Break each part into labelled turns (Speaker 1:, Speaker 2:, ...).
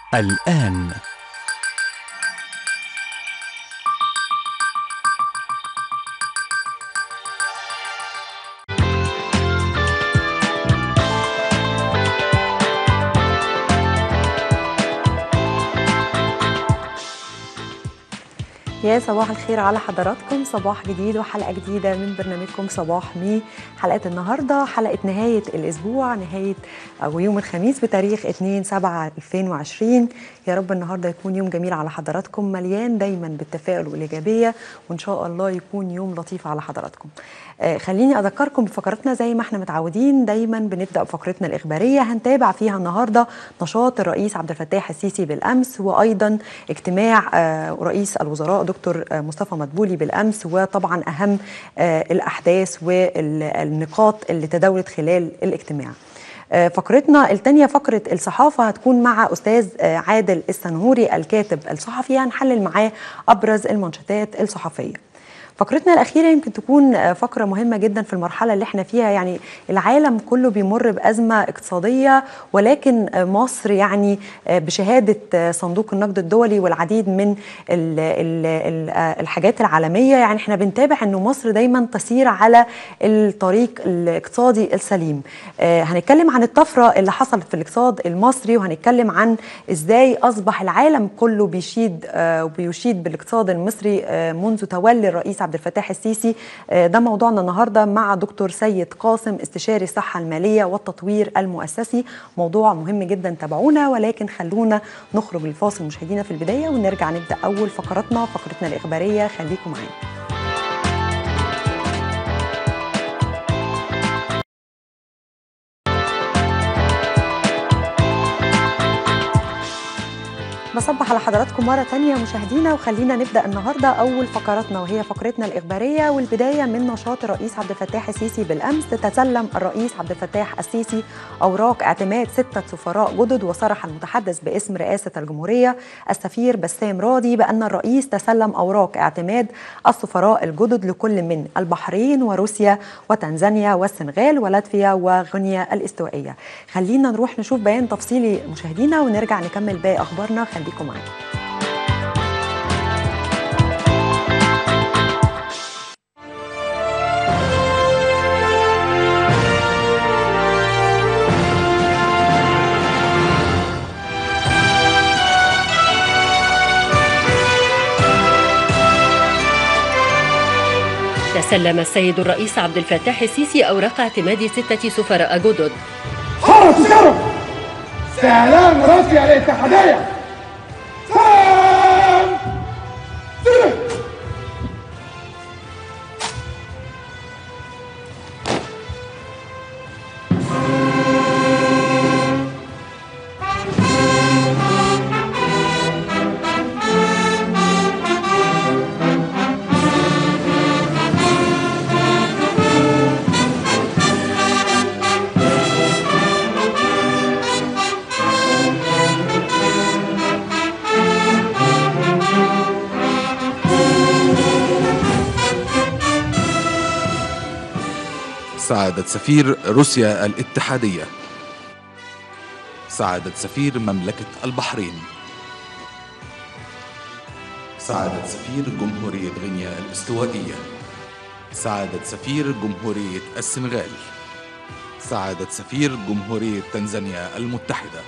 Speaker 1: الآن
Speaker 2: يا صباح الخير على حضراتكم صباح جديد وحلقة جديدة من برنامجكم صباح مي حلقة النهاردة حلقة نهاية الأسبوع نهاية أو يوم الخميس بتاريخ 2 7 2020 يا رب النهاردة يكون يوم جميل على حضراتكم مليان دايما بالتفاؤل والإيجابية وإن شاء الله يكون يوم لطيف على حضراتكم آه خليني أذكركم بفقرتنا زي ما احنا متعودين دايما بنبدأ بفقرتنا الإخبارية هنتابع فيها النهاردة نشاط الرئيس عبد الفتاح السيسي بالأمس وأيضا اجتماع آه رئيس الوزراء دكتور آه مصطفى مدبولي بالأمس وطبعا أهم آه الأحداث والنقاط اللي تداولت خلال الاجتماع فقرتنا الثانية فقرة الصحافة هتكون مع أستاذ عادل السنهوري الكاتب الصحفي هنحلل معاه أبرز المنشطات الصحفية فقرتنا الأخيرة يمكن تكون فقرة مهمة جدا في المرحلة اللي احنا فيها يعني العالم كله بيمر بأزمة اقتصادية ولكن مصر يعني بشهادة صندوق النقد الدولي والعديد من ال ال ال الحاجات العالمية يعني احنا بنتابع أنه مصر دايما تسير على الطريق الاقتصادي السليم هنتكلم عن الطفرة اللي حصلت في الاقتصاد المصري وهنتكلم عن ازاي أصبح العالم كله بيشيد وبيشيد بالاقتصاد المصري منذ تولي الرئيس عبد الفتاح السيسي ده موضوعنا النهارده مع دكتور سيد قاسم استشاري الصحه الماليه والتطوير المؤسسي موضوع مهم جدا تابعونا ولكن خلونا نخرج للفاصل مشاهدينا في البدايه ونرجع نبدا اول فقراتنا فقرتنا الاخباريه خليكم معانا بصبح على حضراتكم مرة تانية مشاهدينا وخلينا نبدأ النهاردة أول فقراتنا وهي فقرتنا الإخبارية والبداية من نشاط الرئيس عبد الفتاح السيسي بالأمس تسلم الرئيس عبد الفتاح السيسي أوراق اعتماد ستة سفراء جدد وصرح المتحدث باسم رئاسة الجمهورية السفير بسام راضي بأن الرئيس تسلم أوراق اعتماد السفراء الجدد لكل من البحرين وروسيا وتنزانيا والسنغال ولاتفيا وغينيا الاستوائية خلينا نروح نشوف بيان تفصيلي مشاهدينا ونرجع نكمل باقي أخبارنا خليكم معانا
Speaker 3: تسلم السيد الرئيس عبد الفتاح السيسي أوراق اعتماد ستة سفراء جدد
Speaker 4: حرس شرف استعلام روسيا الاتحادية سلام سلام
Speaker 5: سعادة سفير روسيا الاتحادية سعادة سفير مملكة البحرين سعادة سفير جمهورية غينيا الاستوائية سعادة سفير جمهورية السنغال سعادة سفير جمهورية تنزانيا المتحدة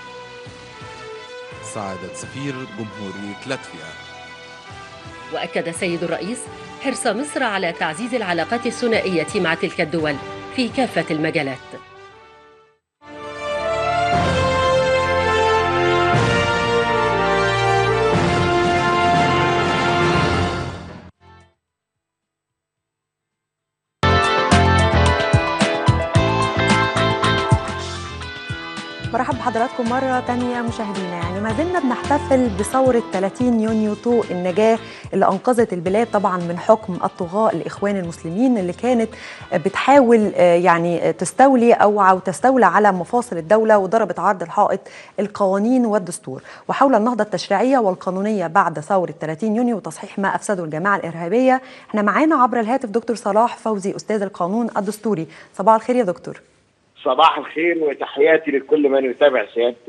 Speaker 5: سعادة سفير جمهورية لاتفيا
Speaker 3: وأكد سيد الرئيس حرص مصر على تعزيز العلاقات الثنائية مع تلك الدول في كافة المجالات
Speaker 2: مرحب بحضراتكم مرة تانية مشاهدينا يعني ما زلنا بنحتفل بثورة 30 يونيو طوق النجاة اللي أنقذت البلاد طبعا من حكم الطغاة الإخوان المسلمين اللي كانت بتحاول يعني تستولي أو أو تستولى على مفاصل الدولة وضربت عرض الحائط القوانين والدستور وحول النهضة التشريعية والقانونية بعد ثورة 30 يونيو وتصحيح ما أفسده الجماعة الإرهابية احنا معانا عبر الهاتف دكتور صلاح فوزي أستاذ القانون الدستوري صباح الخير يا دكتور
Speaker 6: صباح الخير وتحياتي لكل من يتابع سيادتك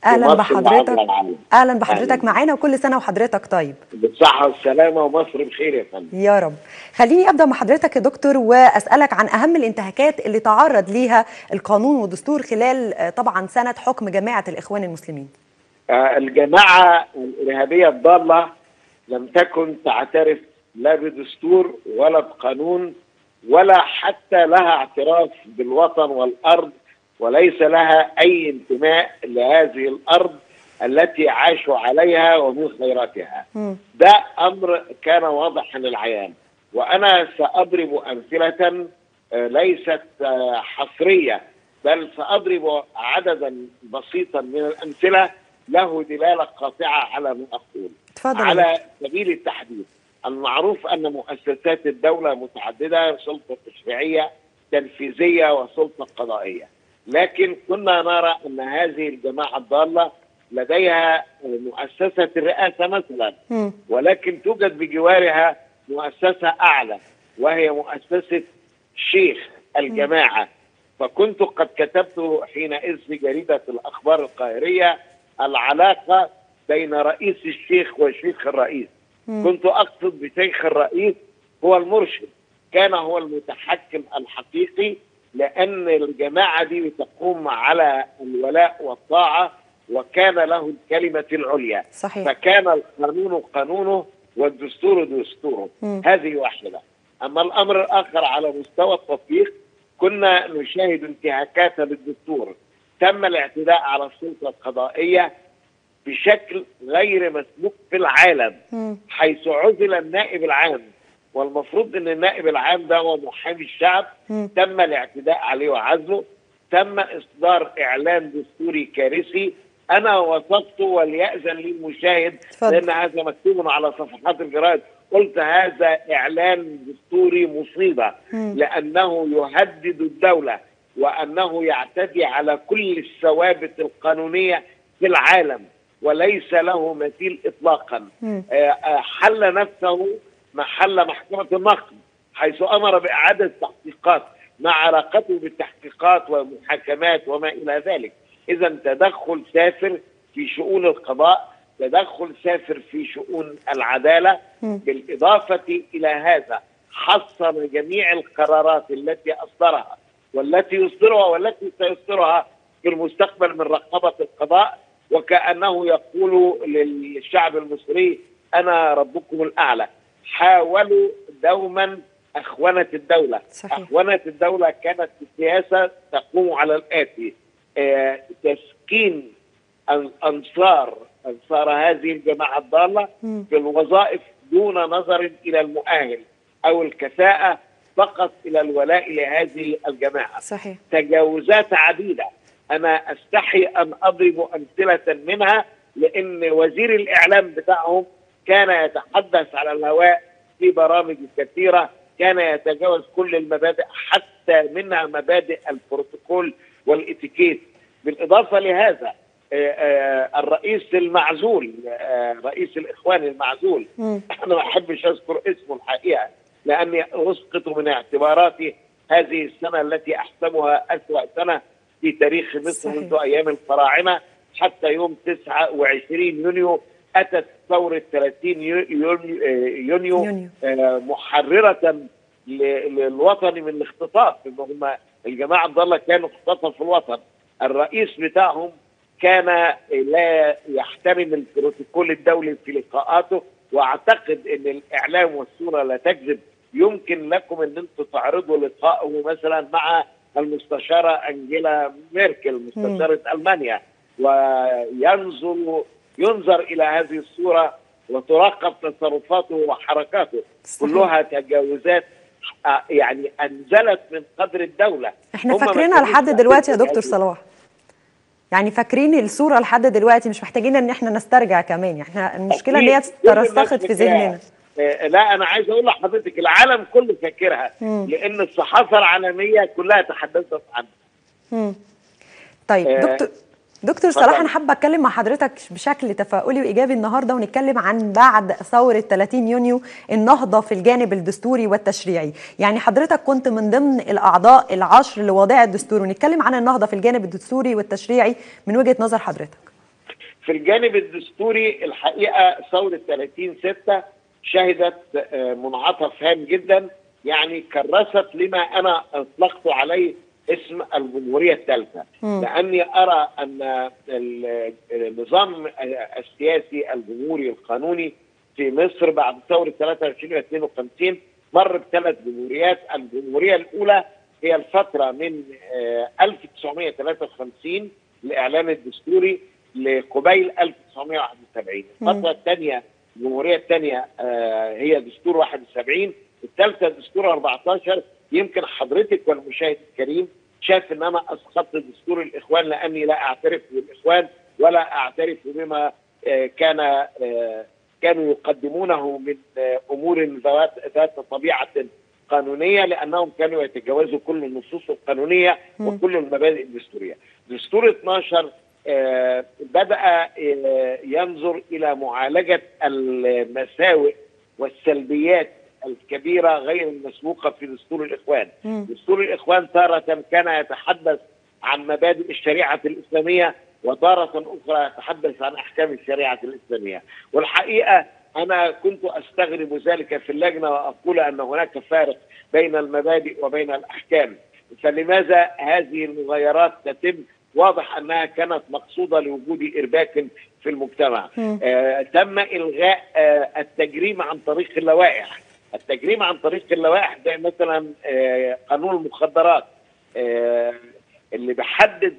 Speaker 2: اهلا
Speaker 1: مصر
Speaker 2: بحضرتك
Speaker 1: وعبر العالم.
Speaker 2: اهلا بحضرتك
Speaker 1: أهلاً.
Speaker 2: معانا وكل سنه وحضرتك طيب
Speaker 1: بالصحة والسلامة ومصر بخير يا فندم
Speaker 2: يا رب خليني ابدا مع حضرتك يا دكتور واسالك عن اهم الانتهاكات اللي تعرض ليها القانون والدستور خلال آه، طبعا سنه حكم جماعه الاخوان المسلمين
Speaker 1: آه، الجماعة الإرهابية الضالة لم تكن تعترف لا بدستور ولا بقانون ولا حتى لها اعتراف بالوطن والأرض وليس لها أي انتماء لهذه الأرض التي عاشوا عليها ومن خيراتها
Speaker 2: مم.
Speaker 1: ده أمر كان واضحا للعيان وأنا سأضرب أمثلة آه، ليست آه، حصرية بل سأضرب عددا بسيطا من الأمثلة له دلالة قاطعة على ما أقول
Speaker 2: اتفضل يا
Speaker 1: على سبيل التحديد المعروف أن مؤسسات الدولة متعددة سلطة تشريعية تنفيذية وسلطة قضائية لكن كنا نرى أن هذه الجماعة الضالة لديها مؤسسة الرئاسة مثلا
Speaker 2: مم.
Speaker 1: ولكن توجد بجوارها مؤسسة أعلى وهي مؤسسة شيخ الجماعة فكنت قد كتبت حينئذ في جريدة الأخبار القاهرية العلاقة بين رئيس الشيخ وشيخ الرئيس كنت أقصد بشيخ الرئيس هو المرشد كان هو المتحكم الحقيقي لأن الجماعة دي بتقوم على الولاء والطاعة وكان له الكلمة العليا
Speaker 2: صحيح
Speaker 1: فكان القانون قانونه والدستور دستوره
Speaker 2: مم.
Speaker 1: هذه واحدة أما الأمر الآخر على مستوى التطبيق كنا نشاهد انتهاكات للدستور تم الاعتداء على السلطة القضائية بشكل غير مسبوق في العالم
Speaker 2: مم.
Speaker 1: حيث عزل النائب العام والمفروض ان النائب العام ده هو محامي الشعب
Speaker 2: مم.
Speaker 1: تم الاعتداء عليه وعزله تم اصدار اعلان دستوري كارثي انا وصفته وليأذن لي المشاهد
Speaker 2: اتفضل.
Speaker 1: لان هذا مكتوب على صفحات الجرائد قلت هذا اعلان دستوري مصيبه
Speaker 2: مم.
Speaker 1: لانه يهدد الدوله وانه يعتدي على كل الثوابت القانونيه في العالم وليس له مثيل اطلاقا
Speaker 2: مم.
Speaker 1: آه، آه، حل نفسه محل محكمه النقد حيث امر باعاده تحقيقات مع علاقته بالتحقيقات والمحاكمات وما الى ذلك اذا تدخل سافر في شؤون القضاء تدخل سافر في شؤون العداله
Speaker 2: مم.
Speaker 1: بالاضافه الى هذا حصن جميع القرارات التي اصدرها والتي يصدرها والتي سيصدرها في المستقبل من رقابه القضاء وكانه يقول للشعب المصري انا ربكم الاعلى حاولوا دوما اخونه الدوله
Speaker 2: صحيح.
Speaker 1: اخونه الدوله كانت في السياسه تقوم على الاتي آه، تسكين الانصار انصار هذه الجماعه الضاله
Speaker 2: مم.
Speaker 1: في الوظائف دون نظر الى المؤهل او الكفاءه فقط الى الولاء لهذه الجماعه
Speaker 2: صحيح
Speaker 1: تجاوزات عديده انا استحي ان اضرب امثله منها لان وزير الاعلام بتاعهم كان يتحدث على الهواء في برامج كثيره كان يتجاوز كل المبادئ حتى منها مبادئ البروتوكول والاتيكيت بالاضافه لهذا آه، آه، الرئيس المعزول آه، رئيس الاخوان المعزول
Speaker 2: مم.
Speaker 1: انا ما احبش اذكر اسمه الحقيقه لاني اسقط من اعتباراتي هذه السنه التي احسبها اسوا سنه في تاريخ مصر
Speaker 2: صحيح.
Speaker 1: منذ ايام الفراعنه حتى يوم 29 يونيو اتت ثوره 30 يو- يونيو, آه، يونيو,
Speaker 2: يونيو.
Speaker 1: آه، محرره ل- للوطن من الاختطاف ان هم الجماعه الضاله كانوا اختطفوا الوطن الرئيس بتاعهم كان لا يحترم البروتوكول الدولي في لقاءاته واعتقد ان الاعلام والصوره لا تكذب يمكن لكم ان انتم تعرضوا لقائه مثلا مع المستشاره انجيلا ميركل مستشاره المانيا وينظر ينظر الى هذه الصوره وتراقب تصرفاته وحركاته
Speaker 2: صحيح.
Speaker 1: كلها تجاوزات آه، يعني انزلت من قدر الدوله
Speaker 2: احنا
Speaker 1: هم ما
Speaker 2: فاكرينها
Speaker 1: كانوش
Speaker 2: لحد دلوقتي يا
Speaker 1: يعترفوا
Speaker 2: دكتور
Speaker 1: بهذه
Speaker 2: صلاح يعني فاكرين الصوره لحد دلوقتي مش محتاجين ان احنا نسترجع كمان يعني احنا المشكله ان هي
Speaker 1: أكيد. كل الناس
Speaker 2: ترسخت في
Speaker 1: فاكراها.
Speaker 2: ذهننا
Speaker 1: آه، لا انا عايز اقول لحضرتك العالم كله فاكرها
Speaker 2: مم.
Speaker 1: لان الصحافه العالميه كلها تحدثت عنها
Speaker 2: مم. طيب
Speaker 1: آه،
Speaker 2: دكتور دكتور
Speaker 1: اتفضل.
Speaker 2: صلاح انا حابه اتكلم مع حضرتك بشكل تفاؤلي وايجابي النهارده ونتكلم عن بعد ثوره 30 يونيو النهضه في الجانب الدستوري والتشريعي يعني حضرتك كنت من ضمن الاعضاء العشر لوضع الدستور ونتكلم عن النهضه في الجانب الدستوري والتشريعي من وجهه نظر حضرتك
Speaker 1: في الجانب الدستوري الحقيقه ثوره 30 6 شهدت آه، منعطف هام جدا يعني كرست لما انا اطلقت عليه اسم الجمهوريه الثالثه
Speaker 2: مم.
Speaker 1: لاني ارى ان ال- النظام السياسي الجمهوري القانوني في مصر بعد ثوره 23 و 52 مر بثلاث جمهوريات، الجمهوريه الاولى هي الفتره من آه، 1953 الاعلان الدستوري لقبيل 1971
Speaker 2: مم.
Speaker 1: الفتره الثانيه الجمهوريه الثانيه آه، هي دستور 71 الثالثه دستور 14 يمكن حضرتك والمشاهد الكريم شاف ان انا اسقطت دستور الاخوان لاني لا اعترف بالاخوان ولا اعترف بما آه، كان آه، كانوا يقدمونه من آه، امور ذات ذات طبيعه قانونيه لانهم كانوا يتجاوزوا كل النصوص القانونيه
Speaker 2: مم.
Speaker 1: وكل المبادئ الدستوريه. دستور 12 آه، بدا آه، ينظر الى معالجه المساوئ والسلبيات الكبيره غير المسبوقه في دستور الاخوان.
Speaker 2: مم.
Speaker 1: دستور الاخوان تاره كان يتحدث عن مبادئ الشريعه الاسلاميه وتاره اخرى يتحدث عن احكام الشريعه الاسلاميه والحقيقه انا كنت استغرب ذلك في اللجنه واقول ان هناك فارق بين المبادئ وبين الاحكام فلماذا هذه المغايرات تتم واضح انها كانت مقصوده لوجود ارباك في المجتمع
Speaker 2: مم.
Speaker 1: آه تم الغاء آه التجريم عن طريق اللوائح التجريم عن طريق اللوائح ده مثلا آه قانون المخدرات آه اللي بيحدد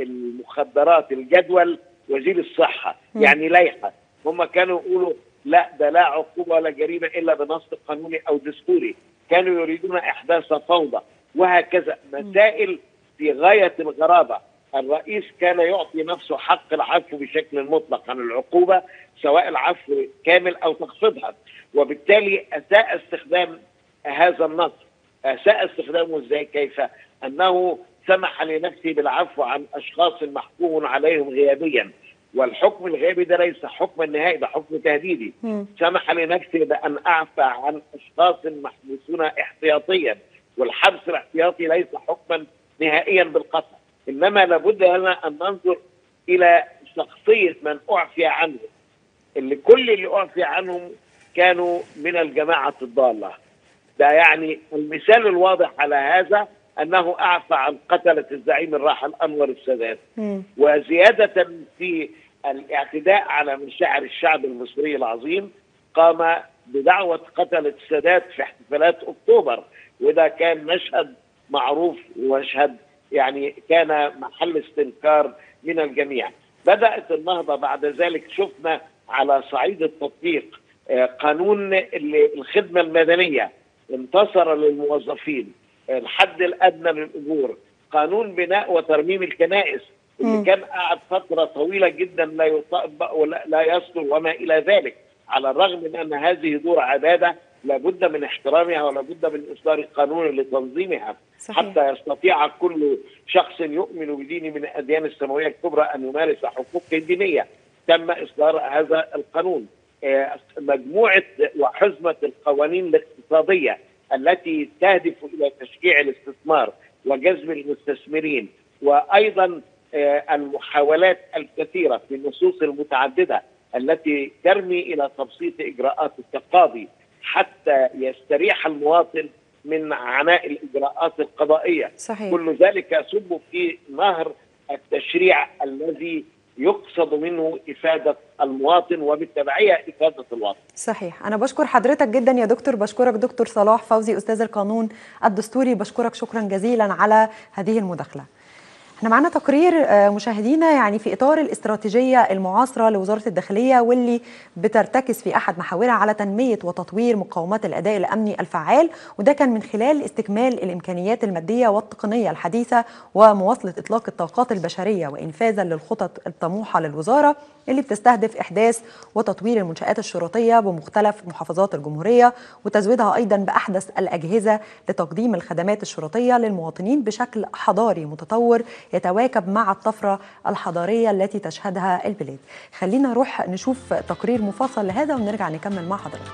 Speaker 1: المخدرات الجدول وزير الصحه
Speaker 2: مم.
Speaker 1: يعني لائحه هم كانوا يقولوا لا ده لا عقوبه ولا جريمه الا بنص قانوني او دستوري كانوا يريدون احداث فوضى وهكذا مسائل في غايه الغرابه الرئيس كان يعطي نفسه حق العفو بشكل مطلق عن العقوبه سواء العفو كامل او تخفيضها وبالتالي اساء استخدام هذا النص اساء استخدامه ازاي كيف انه سمح لنفسه بالعفو عن اشخاص محكوم عليهم غيابيا والحكم الغيابي ده ليس حكما نهائي ده حكم تهديدي
Speaker 2: مم.
Speaker 1: سمح لنفسه بان اعفى عن اشخاص محبوسون احتياطيا والحبس الاحتياطي ليس حكما نهائيا بالقطع انما لابد لنا ان ننظر الى شخصيه من اعفي عنه اللي كل اللي اعفي عنهم كانوا من الجماعه الضاله ده يعني المثال الواضح على هذا انه اعفى عن قتله الزعيم الراحل انور السادات
Speaker 2: مم.
Speaker 1: وزيادة في الاعتداء على مشاعر الشعب المصري العظيم قام بدعوة قتلة السادات في احتفالات أكتوبر وده كان مشهد معروف ومشهد يعني كان محل استنكار من الجميع بدأت النهضة بعد ذلك شفنا على صعيد التطبيق آه، قانون ال- الخدمة المدنية انتصر للموظفين الحد الأدنى للأجور قانون بناء وترميم الكنائس
Speaker 2: مم.
Speaker 1: اللي كان قعد فترة طويلة جدا لا يطبق ولا لا يصدر وما إلى ذلك على الرغم من أن هذه دور عبادة لابد من احترامها ولابد من إصدار قانون لتنظيمها
Speaker 2: صحيح.
Speaker 1: حتى يستطيع كل شخص يؤمن بدين من الأديان السماوية الكبرى أن يمارس حقوقه الدينية تم إصدار هذا القانون آه، مجموعة وحزمة القوانين الاقتصادية التي تهدف إلى تشجيع الاستثمار وجذب المستثمرين وأيضا آه، المحاولات الكثيرة في النصوص المتعددة التي ترمي إلى تبسيط إجراءات التقاضي حتى يستريح المواطن من عناء الإجراءات القضائية
Speaker 2: صحيح
Speaker 1: كل ذلك يصب في نهر التشريع الذي يقصد منه إفادة المواطن وبالتبعية إفادة الوطن
Speaker 2: صحيح أنا بشكر حضرتك جدا يا دكتور بشكرك دكتور صلاح فوزي أستاذ القانون الدستوري بشكرك شكرا جزيلا على هذه المداخلة احنا معانا تقرير آه، مشاهدينا يعني في اطار الاستراتيجيه المعاصره لوزاره الداخليه واللي بترتكز في احد محاورها على تنميه وتطوير مقومات الاداء الامني الفعال وده كان من خلال استكمال الامكانيات الماديه والتقنيه الحديثه ومواصله اطلاق الطاقات البشريه وانفاذا للخطط الطموحه للوزاره اللي بتستهدف احداث وتطوير المنشات الشرطيه بمختلف محافظات الجمهوريه وتزويدها ايضا باحدث الاجهزه لتقديم الخدمات الشرطيه للمواطنين بشكل حضاري متطور يتواكب مع الطفره الحضاريه التي تشهدها البلاد. خلينا نروح نشوف تقرير مفصل لهذا ونرجع نكمل مع حضراتكم.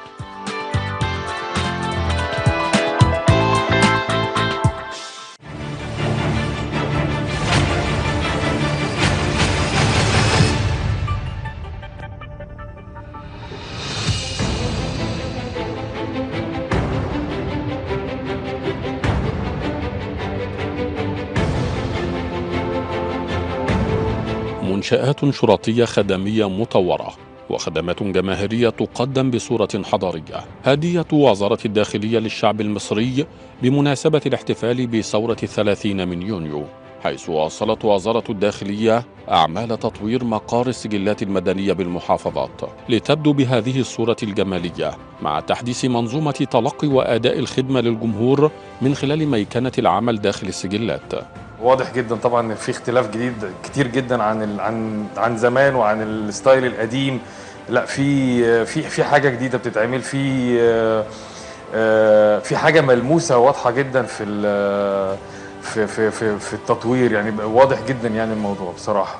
Speaker 6: إنشاءات شرطية خدمية مطورة وخدمات جماهيرية تقدم بصورة حضارية هدية وزارة الداخلية للشعب المصري بمناسبة الاحتفال بثورة الثلاثين من يونيو حيث واصلت وزارة الداخلية أعمال تطوير مقار السجلات المدنية بالمحافظات لتبدو بهذه الصورة الجمالية مع تحديث منظومة تلقي وأداء الخدمة للجمهور من خلال ميكنة العمل داخل السجلات
Speaker 7: واضح جدا طبعا ان في اختلاف جديد كتير جدا عن ال... عن عن زمان وعن الستايل القديم لا في في في حاجه جديده بتتعمل في آه، في حاجه ملموسه واضحه جدا في ال... في في في, في التطوير يعني واضح جدا يعني الموضوع بصراحه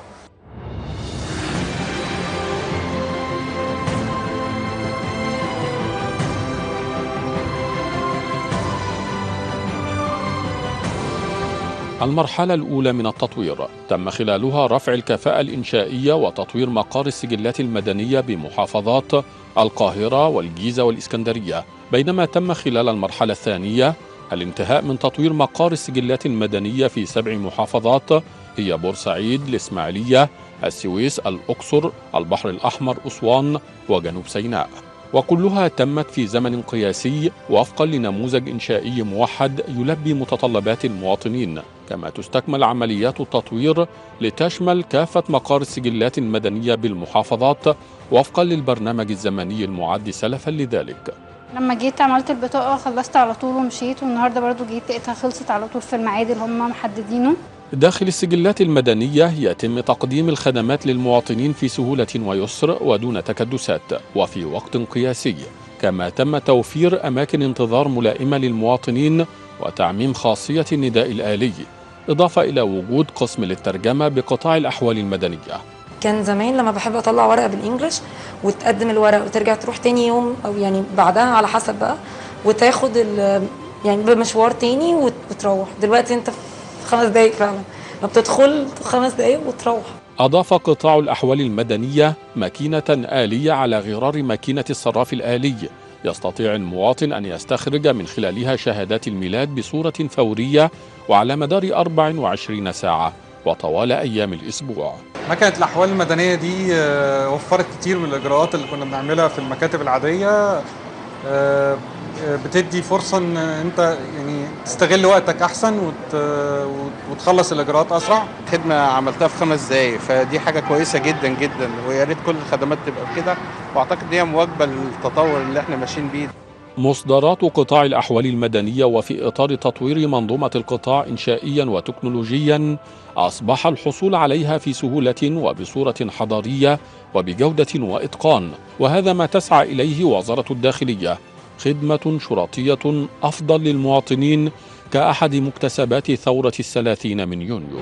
Speaker 6: المرحلة الأولى من التطوير تم خلالها رفع الكفاءة الإنشائية وتطوير مقار السجلات المدنية بمحافظات القاهرة والجيزة والإسكندرية بينما تم خلال المرحلة الثانية الانتهاء من تطوير مقار السجلات المدنية في سبع محافظات هي بورسعيد الإسماعيلية السويس الأقصر البحر الأحمر أسوان وجنوب سيناء وكلها تمت في زمن قياسي وفقا لنموذج إنشائي موحد يلبي متطلبات المواطنين كما تستكمل عمليات التطوير لتشمل كافة مقار السجلات المدنية بالمحافظات وفقا للبرنامج الزمني المعد سلفا لذلك
Speaker 8: لما جيت عملت البطاقة خلصت على طول ومشيت والنهاردة برضو جيت لقيتها خلصت على طول في الميعاد اللي هم محددينه
Speaker 6: داخل السجلات المدنية يتم تقديم الخدمات للمواطنين في سهولة ويسر ودون تكدسات وفي وقت قياسي كما تم توفير أماكن انتظار ملائمة للمواطنين وتعميم خاصية النداء الآلي إضافة إلى وجود قسم للترجمة بقطاع الأحوال المدنية
Speaker 9: كان زمان لما بحب اطلع ورقه بالانجلش وتقدم الورق وترجع تروح تاني يوم او يعني بعدها على حسب بقى وتاخد يعني بمشوار تاني وتروح دلوقتي انت في خمس دقايق فعلا ما بتدخل خمس دقايق وتروح
Speaker 6: أضاف قطاع الأحوال المدنية ماكينة آلية على غرار ماكينة الصراف الآلي يستطيع المواطن أن يستخرج من خلالها شهادات الميلاد بصورة فورية وعلى مدار 24 ساعة وطوال أيام الأسبوع
Speaker 10: مكنة الأحوال المدنية دي وفرت كتير من الإجراءات اللي كنا بنعملها في المكاتب العادية بتدي فرصة إن أنت يعني تستغل وقتك أحسن وت... وتخلص الإجراءات أسرع.
Speaker 11: خدمة عملتها في خمس دقايق فدي حاجة كويسة جدا جدا ويا ريت كل الخدمات تبقى كده وأعتقد إن هي مواكبة للتطور اللي إحنا ماشيين بيه.
Speaker 6: مصدرات قطاع الأحوال المدنية وفي إطار تطوير منظومة القطاع إنشائيا وتكنولوجيا أصبح الحصول عليها في سهولة وبصورة حضارية وبجودة وإتقان وهذا ما تسعى إليه وزارة الداخلية خدمة شرطية أفضل للمواطنين كأحد مكتسبات ثورة الثلاثين من يونيو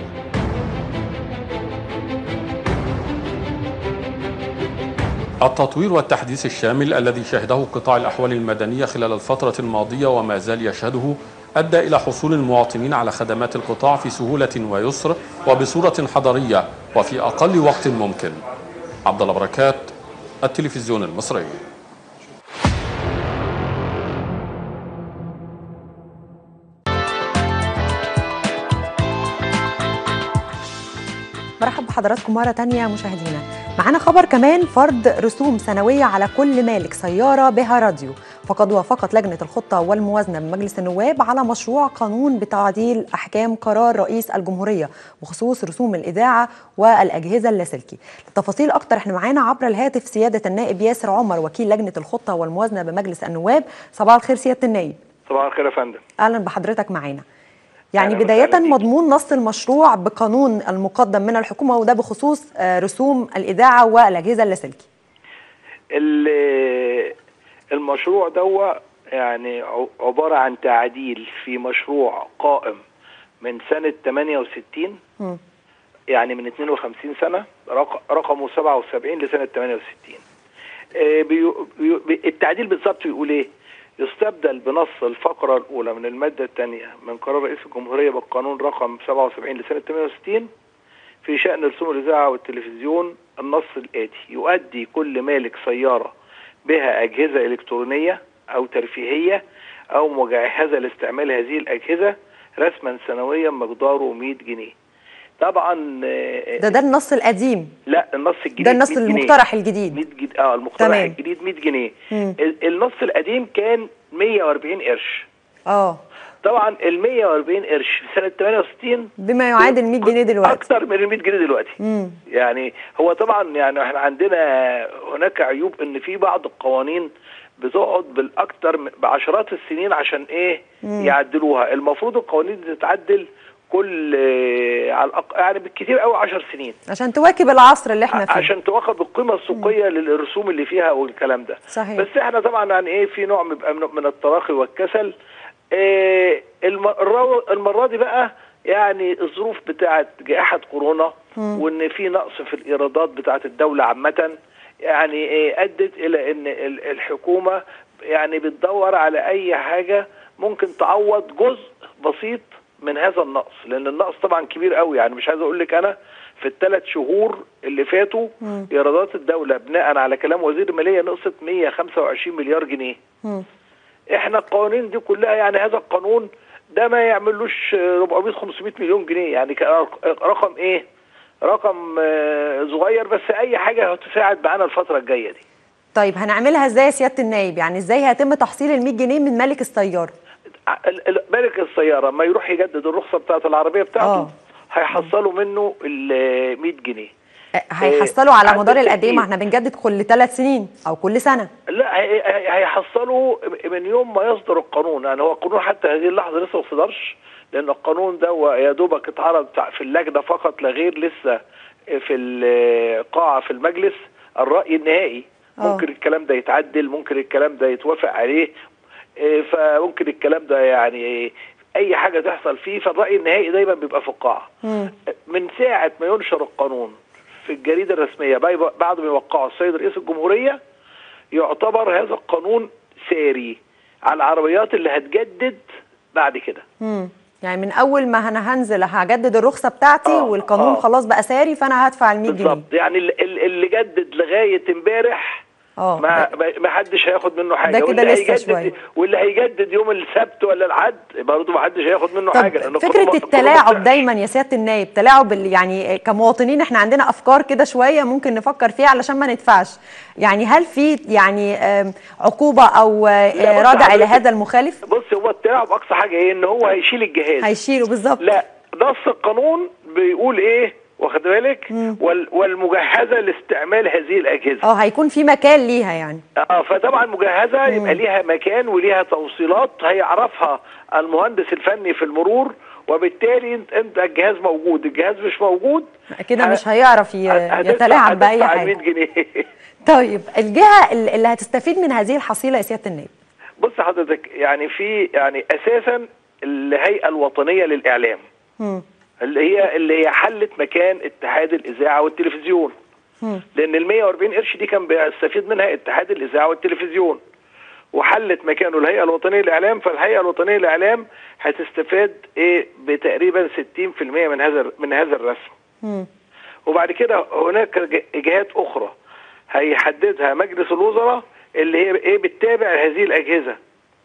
Speaker 6: التطوير والتحديث الشامل الذي شهده قطاع الأحوال المدنية خلال الفترة الماضية وما زال يشهده أدى إلى حصول المواطنين على خدمات القطاع في سهولة ويسر وبصورة حضرية وفي أقل وقت ممكن عبد الله بركات التلفزيون المصري
Speaker 2: مرحبا بحضراتكم مرة تانية مشاهدينا معانا خبر كمان فرض رسوم سنوية على كل مالك سيارة بها راديو فقد وافقت لجنة الخطة والموازنة بمجلس النواب على مشروع قانون بتعديل أحكام قرار رئيس الجمهورية بخصوص رسوم الإذاعة والأجهزة اللاسلكي لتفاصيل أكتر احنا معانا عبر الهاتف سيادة النائب ياسر عمر وكيل لجنة الخطة والموازنة بمجلس النواب صباح الخير سيادة النائب
Speaker 12: صباح الخير يا فندم
Speaker 2: أهلا بحضرتك معانا يعني بداية مضمون نص المشروع بقانون المقدم من الحكومة وده بخصوص رسوم الإذاعة والأجهزة اللاسلكي
Speaker 12: المشروع ده يعني عبارة عن تعديل في مشروع قائم من سنة 68 م. يعني من 52 سنة رقمه 77 لسنة 68 بيو بيو التعديل بالظبط بيقول ايه؟ يستبدل بنص الفقرة الأولى من المادة الثانية من قرار رئيس الجمهورية بالقانون رقم 77 لسنة 68 في شأن رسوم الإذاعة والتلفزيون النص الآتي يؤدي كل مالك سيارة بها أجهزة إلكترونية أو ترفيهية أو مجهزة لاستعمال هذه الأجهزة رسما سنويا مقداره 100 جنيه طبعا آه،
Speaker 2: ده ده النص القديم
Speaker 12: لا النص الجديد
Speaker 2: ده النص
Speaker 12: 100 جنيه.
Speaker 2: المقترح الجديد
Speaker 12: 100 جنيه اه المقترح
Speaker 2: تمام.
Speaker 12: الجديد 100 جنيه
Speaker 2: مم.
Speaker 12: ال- النص القديم كان 140 قرش
Speaker 2: اه
Speaker 12: طبعا ال 140 قرش في سنه 68
Speaker 2: بما يعادل 100 جنيه دلوقتي
Speaker 12: اكتر من ال 100 جنيه دلوقتي
Speaker 2: امم
Speaker 12: يعني هو طبعا يعني احنا عندنا هناك عيوب ان في بعض القوانين بتقعد بالاكتر من- بعشرات السنين عشان ايه
Speaker 2: مم.
Speaker 12: يعدلوها المفروض القوانين دي تتعدل كل آه، على الأق... يعني بالكثير قوي 10 سنين
Speaker 2: عشان تواكب العصر اللي احنا فيه
Speaker 12: عشان تواخد القيمه السوقيه للرسوم اللي فيها والكلام ده
Speaker 2: صحيح
Speaker 12: بس احنا طبعا يعني ايه في نوع بيبقى من, من التراخي والكسل إيه الم- الرو- المره دي بقى يعني الظروف بتاعه جائحه كورونا
Speaker 2: مم.
Speaker 12: وان في نقص في الايرادات بتاعه الدوله عامه يعني إيه ادت الى ان ال- الحكومه يعني بتدور على اي حاجه ممكن تعوض جزء بسيط من هذا النقص لان النقص طبعا كبير قوي يعني مش عايز اقول لك انا في الثلاث شهور اللي فاتوا
Speaker 2: مم.
Speaker 12: ايرادات الدوله بناء على كلام وزير الماليه نقصت 125 مليار جنيه
Speaker 2: مم.
Speaker 12: احنا القوانين دي كلها يعني هذا القانون ده ما يعملوش 400 500 مليون جنيه يعني ك- رقم ايه رقم آه، صغير بس اي حاجه هتساعد معانا الفتره الجايه دي
Speaker 2: طيب هنعملها ازاي يا سياده النايب يعني ازاي هيتم تحصيل ال 100 جنيه من مالك السياره
Speaker 12: ال- ال- مالك السياره ما يروح يجدد الرخصه بتاعه العربيه بتاعته
Speaker 2: اه
Speaker 12: هيحصلوا منه ال 100 جنيه
Speaker 2: هيحصلوا على
Speaker 12: عند
Speaker 2: مدار القد ايه ما
Speaker 12: التأكيد.
Speaker 2: احنا بنجدد كل ثلاث سنين او كل سنه
Speaker 12: لا هي- هي- هيحصلوا من يوم ما يصدر القانون يعني هو القانون حتى هذه اللحظه لسه ما صدرش لان القانون ده هو يا دوبك اتعرض في اللجنه فقط لا غير لسه في القاعه في المجلس الراي النهائي
Speaker 2: آه.
Speaker 12: ممكن الكلام ده يتعدل ممكن الكلام ده يتوافق عليه إيه، فممكن الكلام ده يعني اي حاجه تحصل فيه فالراي النهائي دايما بيبقى في القاعه
Speaker 2: مم.
Speaker 12: من ساعة ما ينشر القانون في الجريدة الرسمية باي- بعد ما يوقعه السيد رئيس الجمهورية يعتبر هذا القانون ساري على العربيات اللي هتجدد بعد كده
Speaker 2: مم. يعني من اول ما انا هنزل هجدد الرخصه بتاعتي
Speaker 12: آه،
Speaker 2: والقانون
Speaker 12: آه.
Speaker 2: خلاص بقى ساري فانا هدفع ال 100 جنيه
Speaker 12: بالظبط يعني ال- ال- اللي جدد لغاية امبارح
Speaker 2: اه
Speaker 12: ما ما- ما حدش هياخد منه حاجه
Speaker 2: ده كده
Speaker 12: واللي
Speaker 2: لسه
Speaker 12: هيجدد
Speaker 2: شوية.
Speaker 12: واللي هيجدد يوم السبت ولا الحد برضه ما حدش هياخد منه
Speaker 2: طب
Speaker 12: حاجه لأن
Speaker 2: فكره
Speaker 12: القانون- القانون
Speaker 2: التلاعب
Speaker 12: ما
Speaker 2: دايما يا سياده النايب تلاعب ال- يعني كمواطنين احنا عندنا افكار كده شويه ممكن نفكر فيها علشان ما ندفعش يعني هل في يعني آم، عقوبه او آه،
Speaker 12: لا، بص
Speaker 2: ردع
Speaker 12: حضرتك-
Speaker 2: لهذا المخالف
Speaker 12: بص هو التلاعب اقصى حاجه ايه ان هو هيشيل الجهاز
Speaker 2: هيشيله بالظبط
Speaker 12: لا نص القانون بيقول ايه واخد بالك وال والمجهزه لاستعمال هذه الاجهزه
Speaker 2: اه هيكون في مكان ليها يعني
Speaker 12: اه فطبعا مجهزه يبقى ليها مكان وليها توصيلات هيعرفها المهندس الفني في المرور وبالتالي انت انت الجهاز موجود الجهاز مش موجود
Speaker 2: كده
Speaker 12: ه-
Speaker 2: مش هيعرف ي-
Speaker 12: هتدفع-
Speaker 2: يتلاعب باي
Speaker 12: هتدفع ال
Speaker 2: حاجه
Speaker 12: 100 جنيه
Speaker 2: طيب الجهه ال- اللي هتستفيد من هذه الحصيله يا سياده النائب
Speaker 12: بص حضرتك يعني في يعني اساسا الهيئه الوطنيه للاعلام
Speaker 2: مم.
Speaker 12: اللي هي اللي هي حلت مكان اتحاد الاذاعه والتلفزيون
Speaker 2: مم.
Speaker 12: لان ال 140 قرش دي كان بيستفيد منها اتحاد الاذاعه والتلفزيون وحلت مكانه الهيئه الوطنيه للاعلام فالهيئه الوطنيه للاعلام هتستفاد ايه بتقريبا 60% من هذا من هذا الرسم
Speaker 2: مم.
Speaker 12: وبعد كده هناك ج- جهات اخرى هيحددها مجلس الوزراء اللي هي ايه بتتابع هذه الاجهزه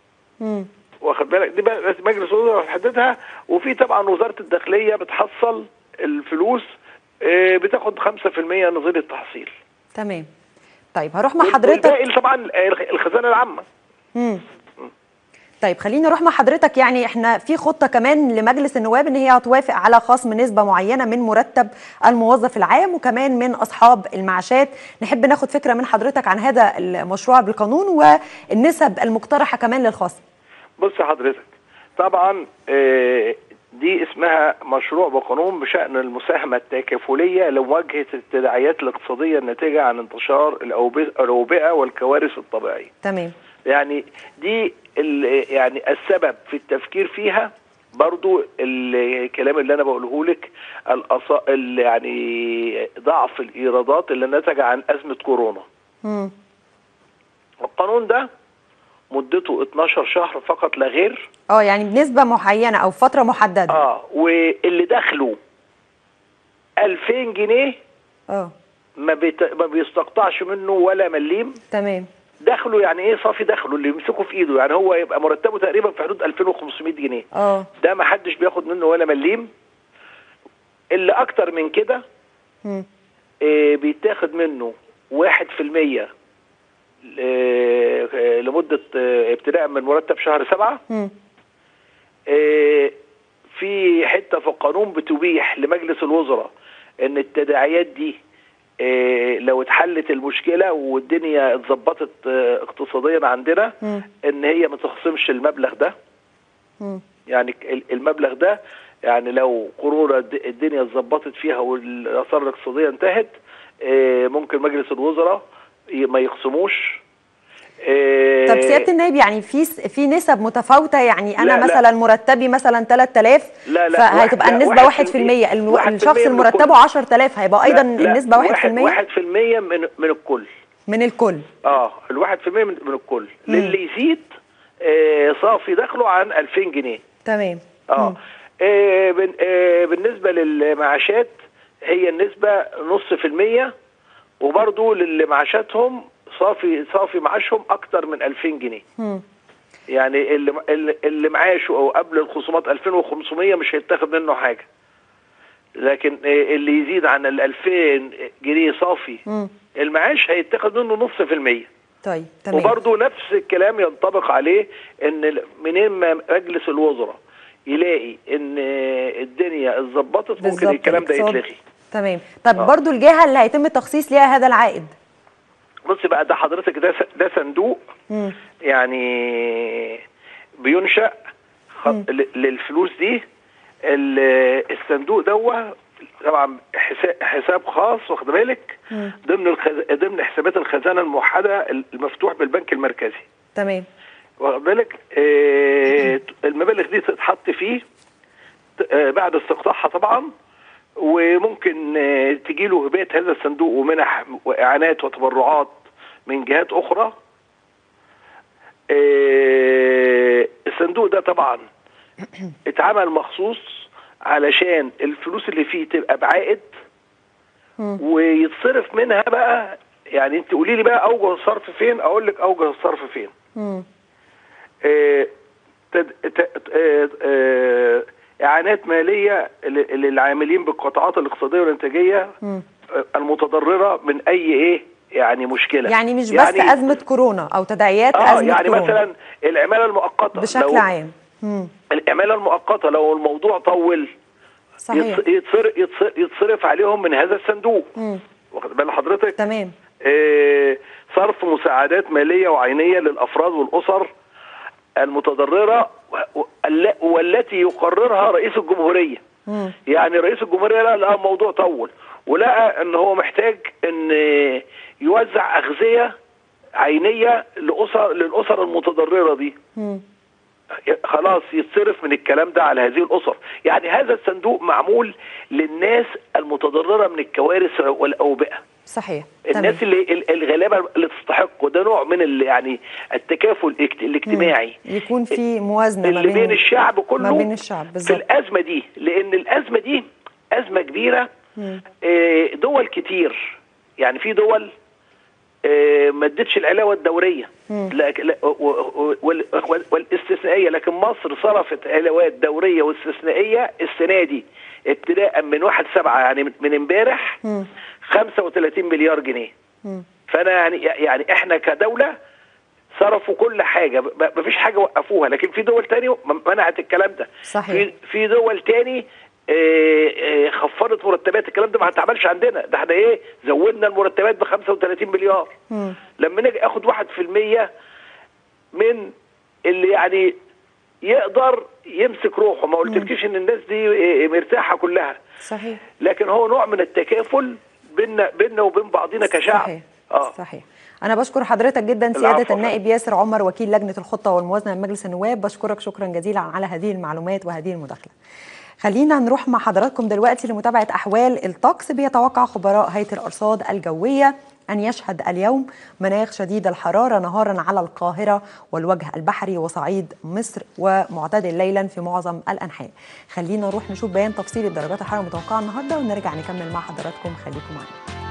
Speaker 2: مم.
Speaker 12: واخد بالك دي بقى بس مجلس الوزراء هيحددها وفي طبعا وزاره الداخليه بتحصل الفلوس آه، بتاخد 5% نظير التحصيل
Speaker 2: تمام طيب هروح مع
Speaker 12: والباقي
Speaker 2: حضرتك
Speaker 12: طبعا الخزانه العامه
Speaker 2: مم. طيب خليني اروح مع حضرتك يعني احنا في خطه كمان لمجلس النواب ان هي هتوافق على خصم نسبه معينه من مرتب الموظف العام وكمان من اصحاب المعاشات نحب ناخد فكره من حضرتك عن هذا المشروع بالقانون والنسب المقترحه كمان للخصم
Speaker 12: بص حضرتك طبعا آه، دي اسمها مشروع بقانون بشأن المساهمة التكافلية لمواجهة التداعيات الاقتصادية الناتجة عن انتشار الأوبئة الأوبئة والكوارث الطبيعية
Speaker 2: تمام
Speaker 12: يعني دي ال- يعني السبب في التفكير فيها برضو الكلام اللي انا بقوله لك الأص... ال- يعني ضعف الايرادات اللي نتج عن ازمه كورونا
Speaker 2: مم.
Speaker 12: القانون ده مدته 12 شهر فقط لا غير
Speaker 2: اه يعني بنسبه معينه او فتره محدده
Speaker 12: اه واللي دخله 2000 جنيه
Speaker 2: اه
Speaker 12: ما, بيت... ما بيستقطعش منه ولا مليم
Speaker 2: تمام
Speaker 12: دخله يعني ايه صافي دخله اللي يمسكه في ايده يعني هو يبقى مرتبه تقريبا في حدود 2500 جنيه
Speaker 2: اه
Speaker 12: ده ما حدش بياخد منه ولا مليم اللي اكتر من كده
Speaker 2: مم.
Speaker 12: آه، بيتاخد منه واحد في المية لمدة آه، ابتداء من مرتب شهر سبعة
Speaker 2: مم.
Speaker 12: آه، في حتة في القانون بتبيح لمجلس الوزراء ان التداعيات دي آه، لو اتحلت المشكلة والدنيا اتظبطت آه، اقتصاديا عندنا
Speaker 2: مم.
Speaker 12: ان هي ما تخصمش المبلغ ده
Speaker 2: مم.
Speaker 12: يعني ال- المبلغ ده يعني لو كورونا الد- الدنيا اتظبطت فيها والاثار الاقتصاديه انتهت آه، ممكن مجلس الوزراء ي- ما يخصموش آه،
Speaker 2: طب سياده النائب يعني في س- في نسب متفاوته يعني انا
Speaker 12: لا، لا.
Speaker 2: مثلا مرتبي مثلا 3000
Speaker 12: لا، لا،
Speaker 2: فهتبقى
Speaker 12: واحد-
Speaker 2: النسبه
Speaker 12: لا،
Speaker 2: 1%
Speaker 12: واحد
Speaker 2: الو-
Speaker 12: في المية
Speaker 2: الشخص
Speaker 12: من
Speaker 2: المرتبه
Speaker 12: الكل.
Speaker 2: 10000 هيبقى ايضا
Speaker 12: لا، لا،
Speaker 2: النسبه 1%
Speaker 12: واحد واحد في المية من من الكل
Speaker 2: من الكل
Speaker 12: اه الواحد في المية من, من الكل للي يزيد آه، صافي دخله عن 2000 جنيه
Speaker 2: تمام
Speaker 12: اه آه، بن- آه، بالنسبه للمعاشات هي النسبه نص في المية وبرضو للي معاشاتهم صافي صافي معاشهم اكتر من 2000 جنيه
Speaker 2: مم.
Speaker 12: يعني اللي اللي- اللي معاشه او قبل الخصومات 2500 مش هيتاخد منه حاجه لكن آه، اللي يزيد عن ال 2000 جنيه صافي
Speaker 2: مم.
Speaker 12: المعاش هيتاخد منه نص في المية
Speaker 2: طيب تمام
Speaker 12: وبرضه نفس الكلام ينطبق عليه ان ال- منين ما مجلس الوزراء يلاقي ان الدنيا اتظبطت ممكن
Speaker 2: بالظبط،
Speaker 12: الكلام ده
Speaker 2: الاقتصاد.
Speaker 12: يتلغي
Speaker 2: تمام طب
Speaker 12: آه.
Speaker 2: برضو الجهه اللي هيتم التخصيص ليها هذا العائد
Speaker 12: بص بقى ده حضرتك ده س- ده صندوق
Speaker 2: مم.
Speaker 12: يعني بينشأ خ- ل- للفلوس دي ال- الصندوق ده طبعا حساب, حساب خاص واخد بالك
Speaker 2: مم.
Speaker 12: ضمن الخز... ضمن حسابات الخزانه الموحده المفتوح بالبنك المركزي
Speaker 2: تمام
Speaker 12: واخد بالك آه المبالغ دي تتحط فيه آه بعد استقطاعها طبعا وممكن آه تجي له هبات هذا الصندوق ومنح واعانات وتبرعات من جهات اخرى آه الصندوق ده طبعا اتعمل مخصوص علشان الفلوس اللي فيه تبقى بعائد ويتصرف منها بقى يعني انت قولي لي بقى اوجه الصرف فين اقول لك اوجه الصرف فين
Speaker 2: مم.
Speaker 12: آه، تد- ت- آه، آه، اعانات ماليه ل- للعاملين بالقطاعات الاقتصاديه والانتاجيه
Speaker 2: مم.
Speaker 12: آه، المتضرره من اي ايه يعني مشكله
Speaker 2: يعني مش بس ازمه كورونا او تداعيات
Speaker 12: اه
Speaker 2: ازمه
Speaker 12: يعني
Speaker 2: كورونا
Speaker 12: مثلا العماله المؤقته
Speaker 2: بشكل
Speaker 12: لو
Speaker 2: عام مم.
Speaker 12: العماله المؤقته لو الموضوع طول
Speaker 2: صحيح
Speaker 12: يتص- يتصرف, يتصرف, يتصرف عليهم من هذا الصندوق
Speaker 2: مم.
Speaker 12: واخد بال حضرتك
Speaker 2: تمام
Speaker 12: آه، صرف مساعدات ماليه وعينيه للافراد والاسر المتضرره و- و- الل- والتي يقررها رئيس الجمهوريه
Speaker 2: مم.
Speaker 12: يعني رئيس الجمهوريه لقى لقى الموضوع طول ولقى ان هو محتاج ان يوزع اغذيه عينيه لاسر للاسر المتضرره دي
Speaker 2: مم.
Speaker 12: خلاص يتصرف من الكلام ده على هذه الاسر يعني هذا الصندوق معمول للناس المتضرره من الكوارث والاوبئه
Speaker 2: صحيح
Speaker 12: الناس
Speaker 2: تمام.
Speaker 12: اللي ال- الغلابه اللي تستحق وده نوع من ال- يعني التكافل الاجت- الاجتماعي
Speaker 2: يكون في موازنه ما
Speaker 12: اللي
Speaker 2: بين
Speaker 12: بين الشعب كله
Speaker 2: ما بين الشعب
Speaker 12: في
Speaker 2: بالظبط
Speaker 12: الازمه دي لان الازمه دي ازمه كبيره
Speaker 2: مم.
Speaker 12: آه، دول كتير يعني في دول آه، ما ادتش العلاوه الدوريه
Speaker 2: مم.
Speaker 12: لكن لا- و- و- وال- وال- والاستثنائيه لكن مصر صرفت علاوات دوريه واستثنائيه السنه دي ابتداء من 1 7 يعني من- من امبارح
Speaker 2: مم.
Speaker 12: 35 مليار جنيه
Speaker 2: مم.
Speaker 12: فانا يعني يعني احنا كدوله صرفوا كل حاجه ب- مفيش حاجه وقفوها لكن في دول تاني منعت الكلام ده
Speaker 2: صحيح.
Speaker 12: في في دول تاني آه، آه، خفضت مرتبات الكلام ده ما اتعملش عندنا ده احنا ايه زودنا المرتبات ب 35 مليار
Speaker 2: مم.
Speaker 12: لما نيجي اخد 1% من اللي يعني يقدر يمسك روحه ما قلتلكيش ان الناس دي آه، مرتاحه كلها
Speaker 2: صحيح
Speaker 12: لكن هو نوع من التكافل بيننا بيننا وبين بعضنا كشعب
Speaker 2: صحيح.
Speaker 12: اه
Speaker 2: صحيح أنا بشكر حضرتك جدا
Speaker 12: العفو
Speaker 2: سيادة
Speaker 12: يا
Speaker 2: النائب ياسر عمر وكيل لجنة الخطة والموازنة من مجلس النواب بشكرك شكرا جزيلا على هذه المعلومات وهذه المداخلة خلينا نروح مع حضراتكم دلوقتي لمتابعة أحوال الطقس بيتوقع خبراء هيئة الأرصاد الجوية أن يشهد اليوم مناخ شديد الحرارة نهارا على القاهرة والوجه البحري وصعيد مصر ومعتدل ليلا في معظم الأنحاء خلينا نروح نشوف بيان تفصيل درجات الحرارة المتوقعة النهاردة ونرجع نكمل مع حضراتكم خليكم معنا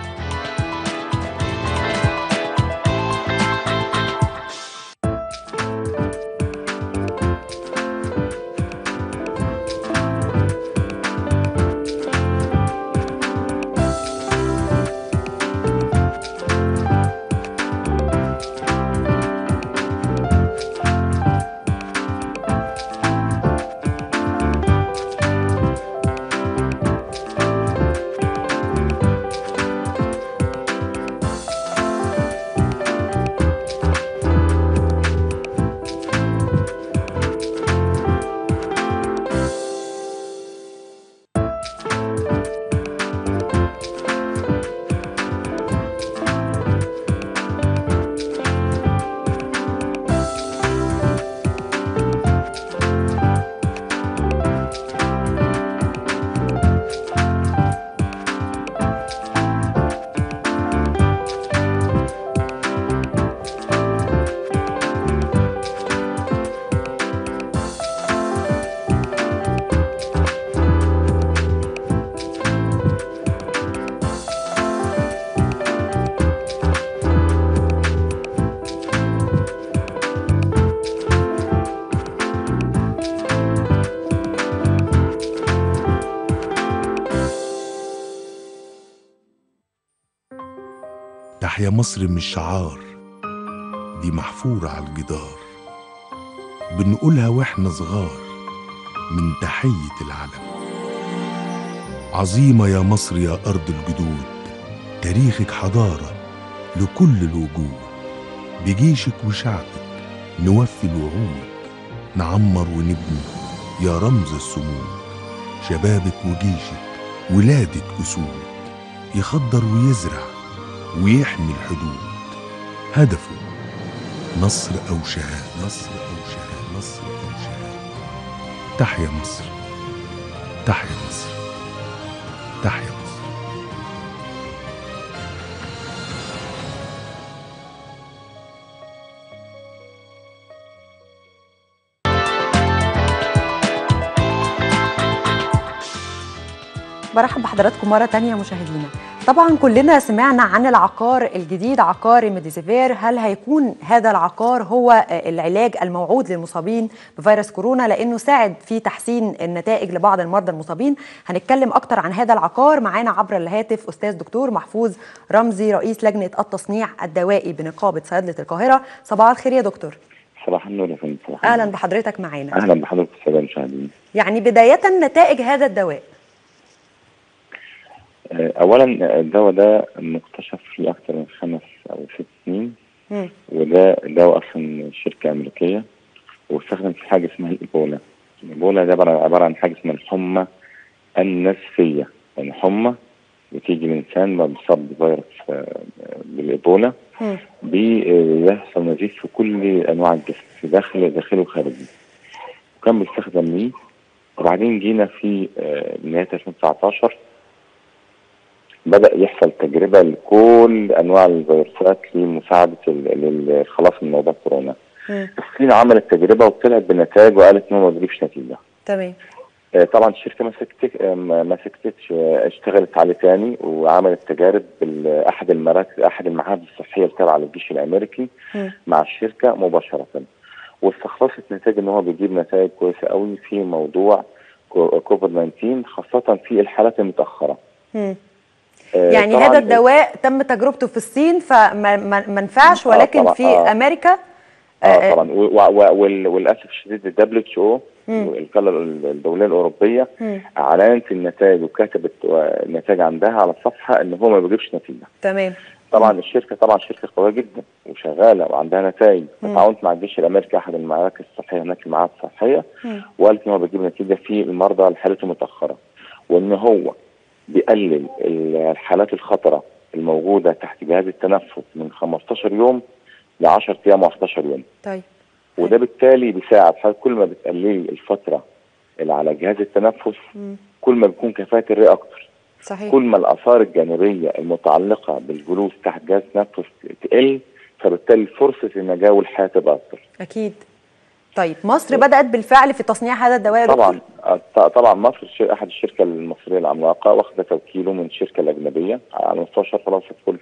Speaker 13: تحيا مصر مش شعار دي محفورة على الجدار بنقولها واحنا صغار من تحية العلم عظيمة يا مصر يا أرض الجدود تاريخك حضارة لكل الوجود بجيشك وشعبك نوفي الوعود نعمر ونبني يا رمز الصمود شبابك وجيشك ولادك أسود يخضر ويزرع ويحمي الحدود هدفه نصر أو شهاد نصر أو شهاد نصر أو شهاد تحيا مصر تحيا مصر تحيا مصر
Speaker 2: برحب بحضراتكم مرة تانية مشاهدينا طبعا كلنا سمعنا عن العقار الجديد عقار ميديزيفير هل هيكون هذا العقار هو العلاج الموعود للمصابين بفيروس كورونا لانه ساعد في تحسين النتائج لبعض المرضى المصابين هنتكلم اكتر عن هذا العقار معانا عبر الهاتف استاذ دكتور محفوظ رمزي رئيس لجنه التصنيع الدوائي بنقابه صيادله القاهره صباح الخير يا دكتور
Speaker 14: صباح النور يا فندم صباح
Speaker 2: اهلا بحضرتك معانا
Speaker 14: اهلا بحضرتك الساده المشاهدين
Speaker 2: يعني بدايه نتائج هذا الدواء
Speaker 14: اولا الدواء ده مكتشف في اكثر من خمس او ست سنين
Speaker 2: مم.
Speaker 14: وده دواء اصلا شركه امريكيه واستخدم في حاجه اسمها الايبولا الايبولا ده عباره عبارة عن حاجه اسمها الحمى النسفيه يعني حمى بتيجي من انسان ما بيصاب بفيروس آه، بالايبولا
Speaker 2: مم.
Speaker 14: بيحصل نزيف في كل انواع الجسم في داخل داخلي وخارجي وكان بيستخدم ليه وبعدين جينا في آه، نهايه 2019 بدأ يحصل تجربة لكل أنواع الفيروسات لمساعدة ال- للخلاص من موضوع كورونا. الصين عملت تجربة وطلعت بنتائج وقالت إن هو ما بيجيبش نتيجة.
Speaker 2: تمام
Speaker 14: آه، طبعا الشركة ما سكتت آه، ما ما سكتتش آه، اشتغلت عليه تاني وعملت تجارب بأحد المراكز أحد المعاهد الصحية التابعة للجيش الأمريكي
Speaker 2: مم.
Speaker 14: مع الشركة مباشرة واستخلصت نتائج ان هو بيجيب نتائج كويسة قوي في موضوع كو- كوفيد 19 خاصة في الحالات المتأخرة
Speaker 2: مم.
Speaker 14: آه،
Speaker 2: يعني
Speaker 14: طبعاً
Speaker 2: هذا الدواء تم تجربته في الصين فما ما ما نفعش
Speaker 14: آه،
Speaker 2: ولكن
Speaker 14: طبعاً،
Speaker 2: في
Speaker 14: آه.
Speaker 2: امريكا
Speaker 14: اه طبعا و- و- وال- وللاسف الشديد الدبليو اتش او
Speaker 2: مم.
Speaker 14: القاره الدوليه الاوروبيه
Speaker 2: مم.
Speaker 14: اعلنت النتائج وكتبت آه، النتائج عندها على الصفحه ان هو ما بيجيبش نتيجه
Speaker 2: تمام
Speaker 14: طبعا الشركه طبعا شركه قويه جدا وشغاله وعندها نتائج
Speaker 2: مم.
Speaker 14: تعاونت مع الجيش الامريكي احد المراكز الصحيه هناك المعاهد الصحيه
Speaker 2: مم.
Speaker 14: وقالت ان هو بيجيب نتيجه في المرضى الحالات المتاخره وان هو بيقلل الحالات الخطره الموجوده تحت جهاز التنفس من 15 يوم ل 10 ايام و11 يوم
Speaker 2: طيب
Speaker 14: وده بالتالي بيساعد حضرتك كل ما بتقللي الفتره اللي على جهاز التنفس
Speaker 2: مم.
Speaker 14: كل ما بيكون كفاءه الرئه اكتر
Speaker 2: صحيح
Speaker 14: كل ما الاثار الجانبيه المتعلقه بالجلوس تحت جهاز التنفس تقل فبالتالي فرصه النجاه والحياه تبقى اكتر
Speaker 2: اكيد طيب مصر بدات بالفعل في تصنيع هذا الدواء يا دكتور؟
Speaker 14: طبعا آه، طبعا مصر شيء- احد الشركه المصريه العملاقه واخده توكيله من الشركه الاجنبيه على مستوى الشرق الاوسط كله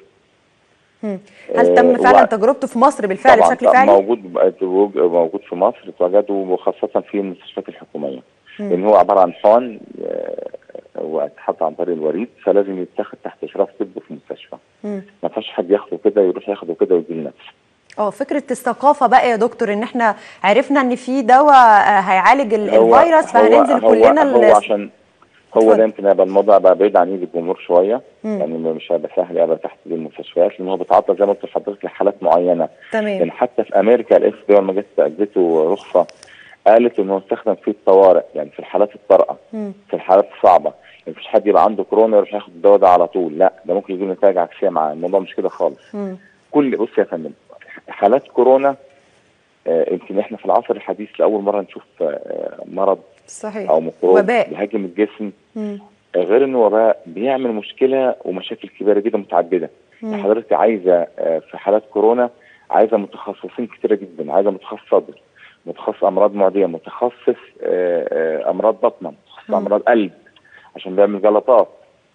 Speaker 2: مم. هل تم
Speaker 14: آه،
Speaker 2: فعلا
Speaker 14: و-
Speaker 2: تجربته في مصر بالفعل
Speaker 14: طبعا
Speaker 2: بشكل
Speaker 14: طبعاً
Speaker 2: فعلي؟
Speaker 14: موجود موجود في مصر اتوجدوا خاصه في المستشفيات الحكوميه
Speaker 2: مم.
Speaker 14: لان هو عباره عن حقن آه، واتحط عن طريق الوريد فلازم يتاخد تحت اشراف طبي في المستشفى
Speaker 2: مم.
Speaker 14: ما ينفعش حد ياخده كده يروح ياخده كده ويجي لنفسه
Speaker 2: اه فكره الثقافه بقى يا دكتور ان احنا عرفنا ان في دواء آه، هيعالج ال-
Speaker 14: هو-
Speaker 2: الفيروس فهننزل
Speaker 14: هو
Speaker 2: كلنا
Speaker 14: هو
Speaker 2: ال-
Speaker 14: عشان هو ده يمكن هيبقى الموضوع بقى بعيد عن ايد الجمهور شويه
Speaker 2: مم.
Speaker 14: يعني مش هيبقى سهل يبقى تحت ايد المستشفيات لان هو بيتعاطى زي ما قلت لحضرتك لحالات معينه
Speaker 2: تمام
Speaker 14: يعني حتى في امريكا الاف دي لما جت ادته رخصه قالت ان هو استخدم في الطوارئ يعني في الحالات الطارئه
Speaker 2: مم.
Speaker 14: في الحالات الصعبه يعني مفيش حد يبقى عنده كورونا يروح ياخد الدواء ده على طول لا ده ممكن يجيب نتائج عكسيه معاه الموضوع مش كده خالص
Speaker 2: مم.
Speaker 14: كل بص يا فندم حالات كورونا آه، يمكن احنا في العصر الحديث لاول مره نشوف آه، مرض
Speaker 2: صحيح
Speaker 14: او ميكروب
Speaker 2: وباء.
Speaker 14: بيهاجم الجسم
Speaker 2: مم.
Speaker 14: آه، غير انه وباء بيعمل مشكله ومشاكل كبيره جدا متعدده
Speaker 2: مم.
Speaker 14: حضرتك عايزه آه، في حالات كورونا عايزه متخصصين كتيره جدا عايزه متخصص صدر متخصص امراض معديه متخصص آه، آه، امراض بطنه متخصص
Speaker 2: مم.
Speaker 14: امراض قلب عشان بيعمل جلطات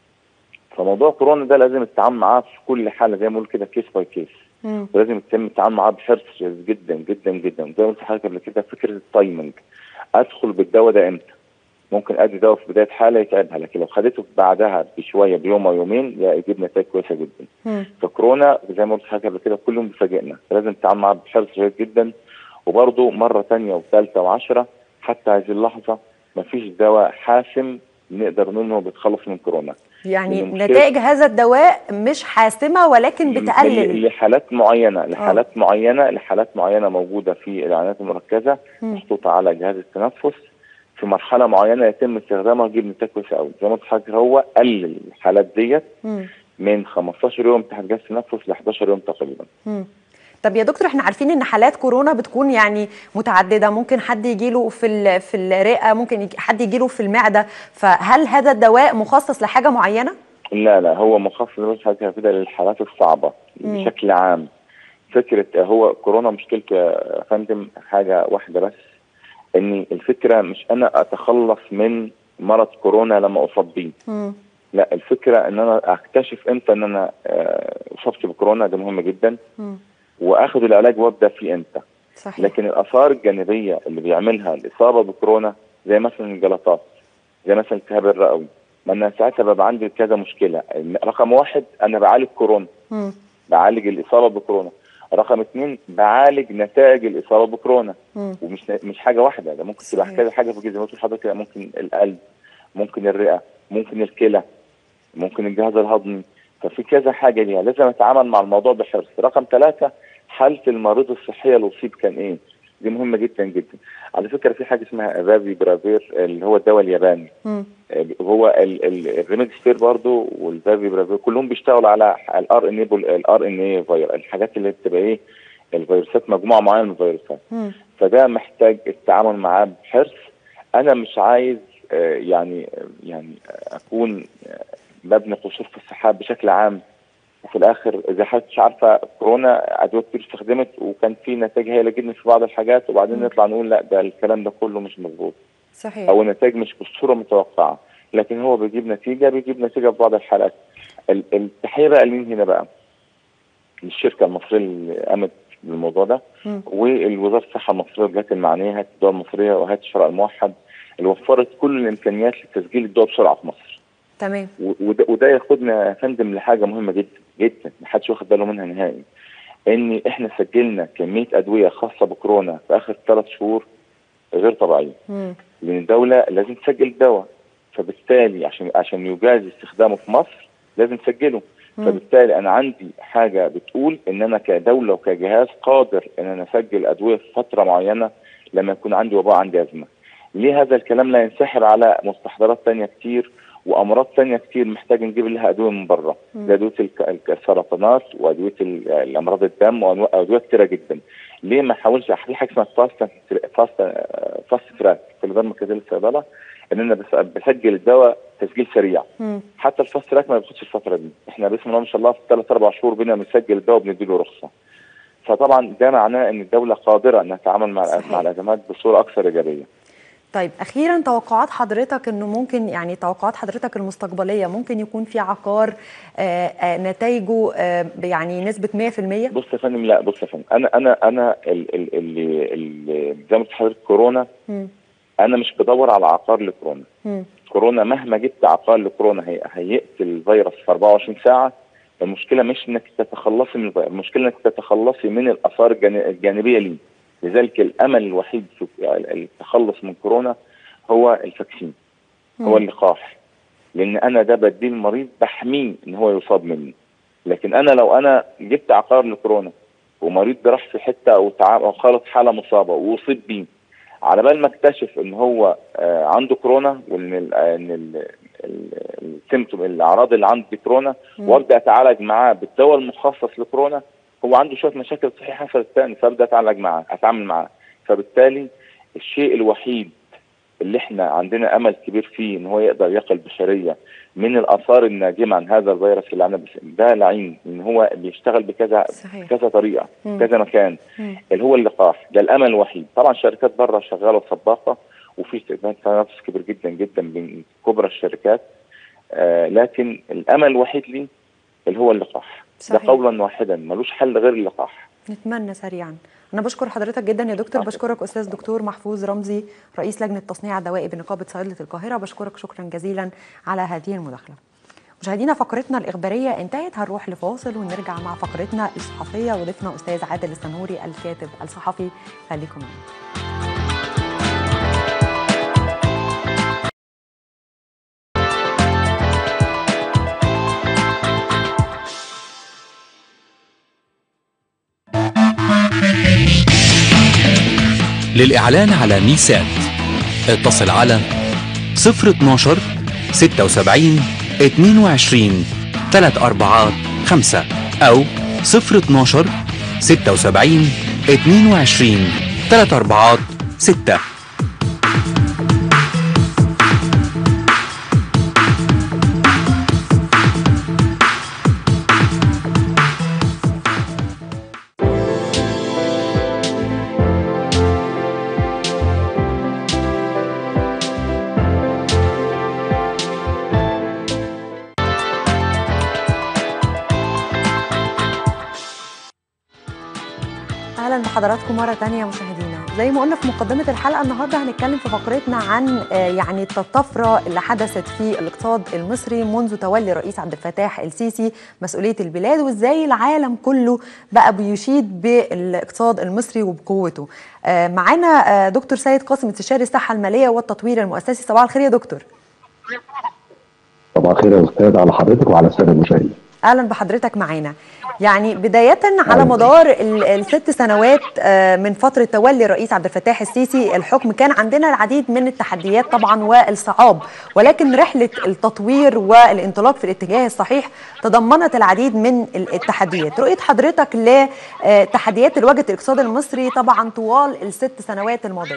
Speaker 14: فموضوع كورونا ده لازم التعامل معاه في كل حاله زي ما بقول كده كيس باي كيس
Speaker 2: مم.
Speaker 14: ولازم يتم التعامل معاه بحرص شديد جدا جدا جدا زي ما قلت لحضرتك قبل كده فكره التايمنج ادخل بالدواء ده امتى؟ ممكن ادي دواء في بدايه حاله يتعبها لكن لو خدته بعدها بشويه بيوم او يومين لا يجيب نتائج كويسه جدا فكورونا زي ما قلت لحضرتك قبل كده كل يوم بيفاجئنا فلازم نتعامل معاه بحرص شديد جدا وبرضه مره ثانيه وثالثه وعشره حتى هذه اللحظه مفيش دواء حاسم نقدر نقول انه بيتخلص من كورونا
Speaker 2: يعني
Speaker 14: المشكلة-
Speaker 2: نتائج هذا الدواء مش حاسمه ولكن بتقلل
Speaker 14: ل- لحالات معينه لحالات معينه لحالات معينه موجوده في العنايات المركزه
Speaker 2: مم.
Speaker 14: محطوطه على جهاز التنفس في مرحله معينه يتم استخدامها تجيب نتائج كويسه قوي زي ما قلت لحضرتك هو قلل الحالات ديت
Speaker 2: مم.
Speaker 14: من 15 يوم تحت جهاز التنفس ل 11 يوم تقريبا
Speaker 2: مم. طب يا دكتور احنا عارفين ان حالات كورونا بتكون يعني متعدده ممكن حد يجيله في ال- في الرئه ممكن يجي حد يجيله في المعده فهل هذا الدواء مخصص لحاجه معينه
Speaker 14: لا لا هو مخصص زي ما قلت لحضرتك كده للحالات الصعبه
Speaker 2: مم.
Speaker 14: بشكل عام فكره هو كورونا مشكلته يا فندم حاجه واحده بس ان الفكره مش انا اتخلص من مرض كورونا لما اصاب بيه
Speaker 2: مم.
Speaker 14: لا الفكره ان انا اكتشف امتى ان انا آه، اصبت بكورونا ده مهم جدا
Speaker 2: مم.
Speaker 14: واخد العلاج وابدا فيه امتى
Speaker 2: صحيح
Speaker 14: لكن الاثار الجانبيه اللي بيعملها الاصابه بكورونا زي مثلا الجلطات زي مثلا الالتهاب الرئوي ما انا ساعتها ببقى عندي كذا مشكله رقم واحد انا بعالج كورونا
Speaker 2: مم.
Speaker 14: بعالج الاصابه بكورونا رقم اثنين بعالج نتائج الاصابه بكورونا
Speaker 2: مم.
Speaker 14: ومش مش حاجه واحده ده ممكن تبقى
Speaker 2: صحيح.
Speaker 14: كذا حاجه في الجسم زي ما قلت لحضرتك كده، ممكن القلب ممكن الرئه ممكن الكلى ممكن الجهاز الهضمي ففي كذا حاجه ليها لازم اتعامل مع الموضوع بحرص رقم ثلاثه حاله المريض الصحيه اللي اصيب كان ايه دي مهمه جدا جدا على فكره في حاجه اسمها افافي برافير اللي هو الدواء الياباني
Speaker 2: مم.
Speaker 14: هو ال- ال- الريميدسفير برضو والفافي برافير كلهم بيشتغلوا على الار ان اي الار ان اي فيروس الحاجات اللي بتبقى ايه الفيروسات مجموعه معينه من الفيروسات
Speaker 2: مم.
Speaker 14: فده محتاج التعامل معاه بحرص انا مش عايز آه، يعني يعني اكون آه، ببني قصور في السحاب بشكل عام وفي الاخر زي حضرتك مش عارفه كورونا ادويه كتير استخدمت وكان في نتائج هائله جدا في بعض الحاجات وبعدين
Speaker 2: مم.
Speaker 14: نطلع نقول لا ده الكلام ده كله مش مظبوط
Speaker 2: صحيح
Speaker 14: او النتائج مش بالصوره المتوقعه لكن هو بيجيب نتيجه بيجيب نتيجه في بعض الحالات ال- التحيه بقى لمين هنا بقى؟ للشركه المصريه اللي قامت بالموضوع ده
Speaker 2: مم.
Speaker 14: والوزاره الصحه المصريه والجهات المعنيه هيئه الدواء المصريه وهيئه الشراء الموحد اللي وفرت كل الامكانيات لتسجيل الدواء بسرعه في مصر
Speaker 2: تمام
Speaker 14: و- وده, وده ياخدنا يا فندم لحاجه مهمه جدا جدا محدش واخد باله منها نهائي ان احنا سجلنا كميه ادويه خاصه بكورونا في اخر ثلاث شهور غير طبيعيه
Speaker 2: مم.
Speaker 14: لان الدوله لازم تسجل الدواء فبالتالي عشان عشان يجاز استخدامه في مصر لازم تسجله
Speaker 2: مم.
Speaker 14: فبالتالي انا عندي حاجه بتقول ان انا كدوله وكجهاز قادر ان انا اسجل ادويه في فتره معينه لما يكون عندي وباء عندي ازمه. ليه هذا الكلام لا ينسحب على مستحضرات تانية كتير وامراض تانية كتير محتاج نجيب لها ادويه من بره
Speaker 2: مم.
Speaker 14: زي ادويه الك- الك- السرطانات وادويه ال- الامراض الدم وادويه كتيره جدا. ليه ما احاولش في حاجه اسمها فاست فاست فاست تراك في الاداره المركزيه للصيدله ان انا بس- بسجل الدواء تسجيل سريع
Speaker 2: مم.
Speaker 14: حتى الفاست تراك ما بياخدش الفتره دي احنا بسم الله ما شاء الله في ثلاث اربع شهور بينا بنسجل الدواء وبنديله رخصه فطبعا ده معناه ان الدوله قادره انها تتعامل مع
Speaker 2: صحيح.
Speaker 14: مع الازمات بصوره اكثر ايجابيه
Speaker 2: طيب اخيرا توقعات حضرتك انه ممكن يعني توقعات حضرتك المستقبليه ممكن يكون في عقار آه، آه، نتائجه آه، يعني نسبه 100%
Speaker 14: بص يا فندم لا بص يا فندم انا انا انا ال- ال- ال- ال- زي ما قلت لحضرتك كورونا
Speaker 2: مم.
Speaker 14: انا مش بدور على عقار لكورونا
Speaker 2: مم.
Speaker 14: كورونا مهما جبت عقار لكورونا هي هيقتل الفيروس في 24 ساعه المشكله مش انك تتخلصي من الفيروس المشكله انك تتخلصي من الاثار الجان- الجانبيه ليه لذلك الامل الوحيد في التخلص من كورونا هو الفاكسين هو
Speaker 2: مم.
Speaker 14: اللقاح لان انا ده بديه المريض بحميه ان هو يصاب مني لكن انا لو انا جبت عقار لكورونا ومريض ده راح في حته او تع- او خلط حاله مصابه واصيب بيه على بال ما اكتشف ان هو آه، عنده كورونا وان ال- ان ال- ال- السيمتوم الاعراض اللي عنده كورونا
Speaker 2: مم.
Speaker 14: وابدا اتعالج معاه بالدواء المخصص لكورونا هو عنده شويه مشاكل صحيه حصلت تاني فابدا اتعالج معاه اتعامل معاه فبالتالي الشيء الوحيد اللي احنا عندنا امل كبير فيه ان هو يقدر يقي البشريه من الاثار الناجمه عن هذا الفيروس اللي عندنا بس ده لعين ان هو بيشتغل بكذا
Speaker 2: صحيح.
Speaker 14: كذا طريقه
Speaker 2: مم.
Speaker 14: كذا مكان
Speaker 2: مم.
Speaker 14: اللي هو اللقاح ده الامل الوحيد طبعا شركات بره شغاله سباقه وفي تنافس كبير جدا جدا بين كبرى الشركات آه لكن الامل الوحيد لي اللي هو اللقاح
Speaker 2: صحيح.
Speaker 14: ده قولا واحدا ملوش حل غير اللقاح
Speaker 2: نتمنى سريعا انا بشكر حضرتك جدا يا دكتور بشكرك استاذ دكتور محفوظ رمزي رئيس لجنه تصنيع الدواء بنقابه صيدله القاهره بشكرك شكرا جزيلا على هذه المداخله مشاهدينا فقرتنا الإخبارية انتهت هنروح لفاصل ونرجع مع فقرتنا الصحفية وضيفنا أستاذ عادل السنوري الكاتب الصحفي خليكم معنا
Speaker 15: للإعلان على ميسات اتصل على 012 76 22 3 أربعات 5 أو 012 76 22 3 أربعات 6
Speaker 2: اهلا بحضراتكم مره تانية مشاهدينا زي ما قلنا في مقدمه الحلقه النهارده هنتكلم في فقرتنا عن آه، يعني الطفره اللي حدثت في الاقتصاد المصري منذ تولي الرئيس عبد الفتاح السيسي مسؤوليه البلاد وازاي العالم كله بقى بيشيد بالاقتصاد المصري وبقوته آه، معانا آه، دكتور سيد قاسم استشاري الصحه الماليه والتطوير المؤسسي صباح الخير يا دكتور
Speaker 16: صباح الخير يا استاذ على حضرتك وعلى الساده المشاهدين
Speaker 2: اهلا بحضرتك معانا يعني بدايه على مدار ال- الست سنوات آه، من فتره تولي الرئيس عبد الفتاح السيسي الحكم كان عندنا العديد من التحديات طبعا والصعاب ولكن رحله التطوير والانطلاق في الاتجاه الصحيح تضمنت العديد من ال- التحديات رؤيه حضرتك لتحديات اللي واجهت الاقتصاد المصري طبعا طوال الست سنوات الماضيه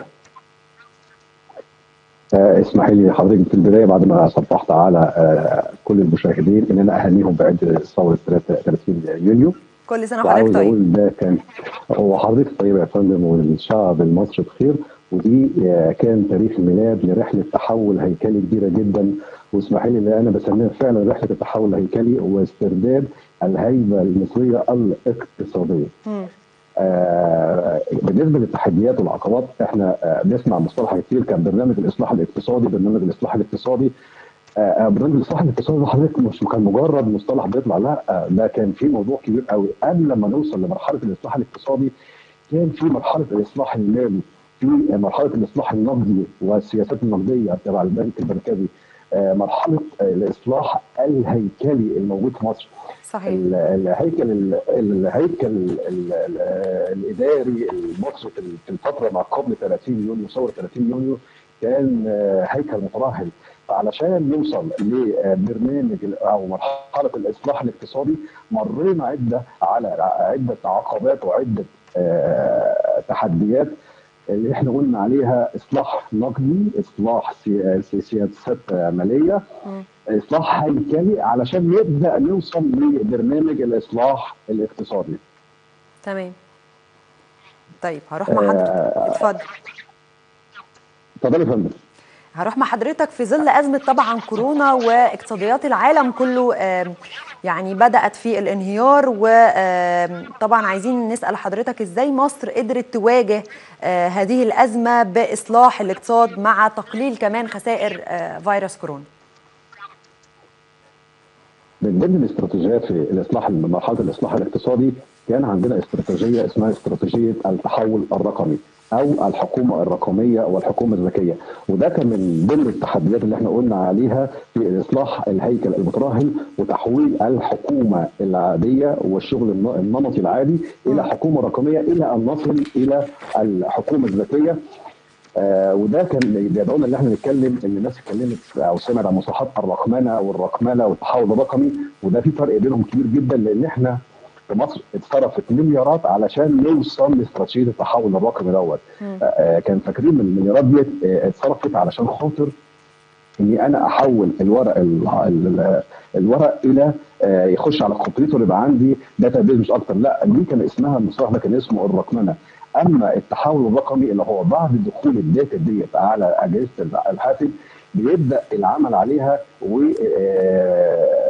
Speaker 16: آه، اسمحي لي حضرتك في البدايه بعد ما صبحت على آه، كل المشاهدين ان انا اهنيهم بعيد ثوره 30 يونيو
Speaker 2: كل سنه وحضرتك
Speaker 16: وعاوز
Speaker 2: طيب
Speaker 16: اقول ده كان هو حضرتك طيب يا فندم والشعب المصري بخير ودي آه، كان تاريخ ميلاد لرحله تحول هيكلي كبيره جدا واسمحي لي ان انا بسميها فعلا رحله التحول الهيكلي واسترداد الهيبه المصريه الاقتصاديه. آه، بالنسبه للتحديات والعقبات احنا آه، بنسمع مصطلح كتير كان برنامج الاصلاح الاقتصادي برنامج الاصلاح الاقتصادي آه، آه، برنامج الاصلاح الاقتصادي ده حضرتك مش كان مجرد مصطلح بيطلع لا آه، ده كان في موضوع كبير قوي قبل ما نوصل لمرحله الاصلاح الاقتصادي كان في مرحله الاصلاح المالي في مرحله الاصلاح النقدي والسياسات النقديه تبع البنك المركزي آه، مرحله آه، الاصلاح الهيكلي الموجود في مصر
Speaker 2: صحيح
Speaker 16: ال- الهيكل ال- الهيكل ال- ال- الاداري المصري في ال- في الفتره ما قبل 30 يونيو ثوره 30 يونيو كان آه، هيكل مترهل فعلشان نوصل لبرنامج ال- او مرحله الاصلاح الاقتصادي مرينا عده على عده عقبات وعده آه، تحديات اللي احنا قلنا عليها اصلاح نقدي، اصلاح سي- سي- سياسات ماليه، اصلاح هيكلي علشان نبدا نوصل لبرنامج الاصلاح الاقتصادي.
Speaker 2: تمام طيب هروح مع حضرتك
Speaker 16: آه،
Speaker 2: اتفضل
Speaker 16: اتفضل يا فندم.
Speaker 2: هروح مع حضرتك في ظل أزمة طبعا كورونا واقتصاديات العالم كله آم، يعني بدأت في الانهيار وطبعا عايزين نسأل حضرتك ازاي مصر قدرت تواجه آه، هذه الأزمة بإصلاح الاقتصاد مع تقليل كمان خسائر آه، فيروس كورونا
Speaker 16: من ضمن الاستراتيجيات في الاصلاح مرحله الاصلاح الاقتصادي كان عندنا استراتيجيه اسمها استراتيجيه التحول الرقمي او الحكومه الرقميه والحكومه الذكيه وده كان من ضمن التحديات اللي احنا قلنا عليها في اصلاح الهيكل المترهل وتحويل الحكومه العاديه والشغل الن- النمطي العادي الى حكومه رقميه الى ان نصل الى الحكومه الذكيه آه وده كان بيدعونا ان احنا نتكلم ان الناس اتكلمت او سمعت عن مصطلحات الرقمنه والرقمنه والتحول الرقمي وده في فرق بينهم كبير جدا لان احنا في مصر اتصرفت مليارات علشان نوصل لاستراتيجيه التحول الرقمي دوت آه، آه كان فاكرين من المليارات ديت آه، اتصرفت علشان خاطر اني انا احول الورق ال- ال- الورق الى آه، يخش على الكمبيوتر يبقى عندي داتا بيز مش اكتر لا دي كان اسمها المصطلح ده كان اسمه الرقمنه اما التحول الرقمي اللي هو بعد دخول الداتا ديت على اجهزه الحاسب بيبدا العمل عليها و آه،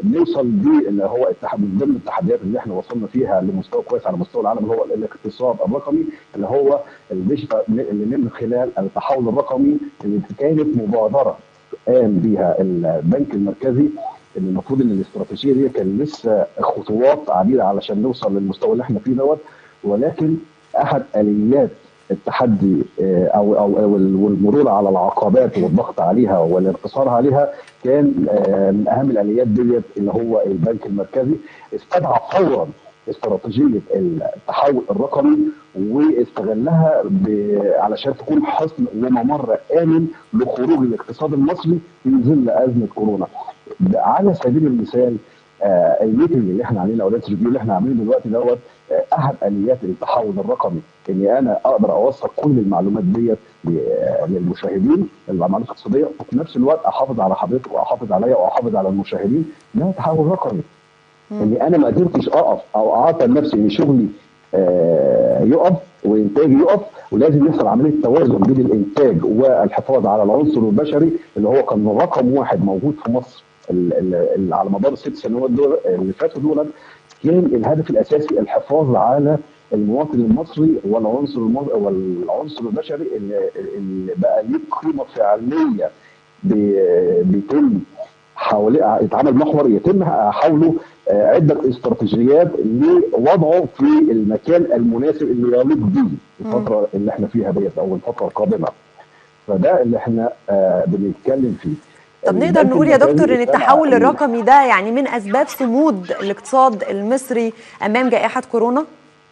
Speaker 16: نوصل بيه اللي هو التح- من ضمن التحديات اللي احنا وصلنا فيها لمستوى كويس على مستوى العالم اللي هو الاقتصاد الرقمي اللي هو الديجيتال اللي من خلال التحول الرقمي اللي كانت مبادره قام بيها البنك المركزي اللي المفروض ان الاستراتيجيه دي كان لسه خطوات عديده علشان نوصل للمستوى اللي احنا فيه دوت ولكن احد اليات التحدي آه، او او أو والمرور على العقبات والضغط عليها والانتصار عليها كان آه، من اهم الاليات ديت اللي هو البنك المركزي استدعى فورا استراتيجيه التحول الرقمي واستغلها ب- علشان تكون حصن وممر امن لخروج الاقتصاد المصري في ظل ازمه كورونا. على سبيل المثال آه، الميتنج اللي احنا عاملينه او الانترفيو اللي احنا عاملينه دلوقتي دوت آه، احد اليات التحول الرقمي اني انا اقدر اوثق كل المعلومات ديت ل- آه، للمشاهدين المعلومات الاقتصاديه وفي نفس الوقت احافظ على حضرتك واحافظ عليا واحافظ على المشاهدين ده تحول رقمي اني انا ما قدرتش اقف او اعطل نفسي ان شغلي آه، يقف وانتاجي يقف ولازم يحصل عمليه توازن بين الانتاج والحفاظ على العنصر البشري اللي هو كان رقم واحد موجود في مصر ال- ال- ال- على مدار الست سنوات دول اللي فاتوا دول كان الهدف الاساسي الحفاظ على المواطن المصري والعنصر المصري والعنصر البشري اللي, اللي بقى ليه قيمه فعليه بي- بيتم حوالي يتعمل محور يتم حوله آه، عده استراتيجيات لوضعه في المكان المناسب اللي يليق به الفتره اللي احنا فيها ديت او الفتره القادمه فده اللي احنا آه، بنتكلم فيه
Speaker 2: طب نقدر
Speaker 16: البنك
Speaker 2: نقول يا
Speaker 16: المركزي
Speaker 2: دكتور ان
Speaker 16: استدعى
Speaker 2: التحول
Speaker 16: ال-
Speaker 2: الرقمي ده يعني من اسباب صمود الاقتصاد المصري امام جائحه كورونا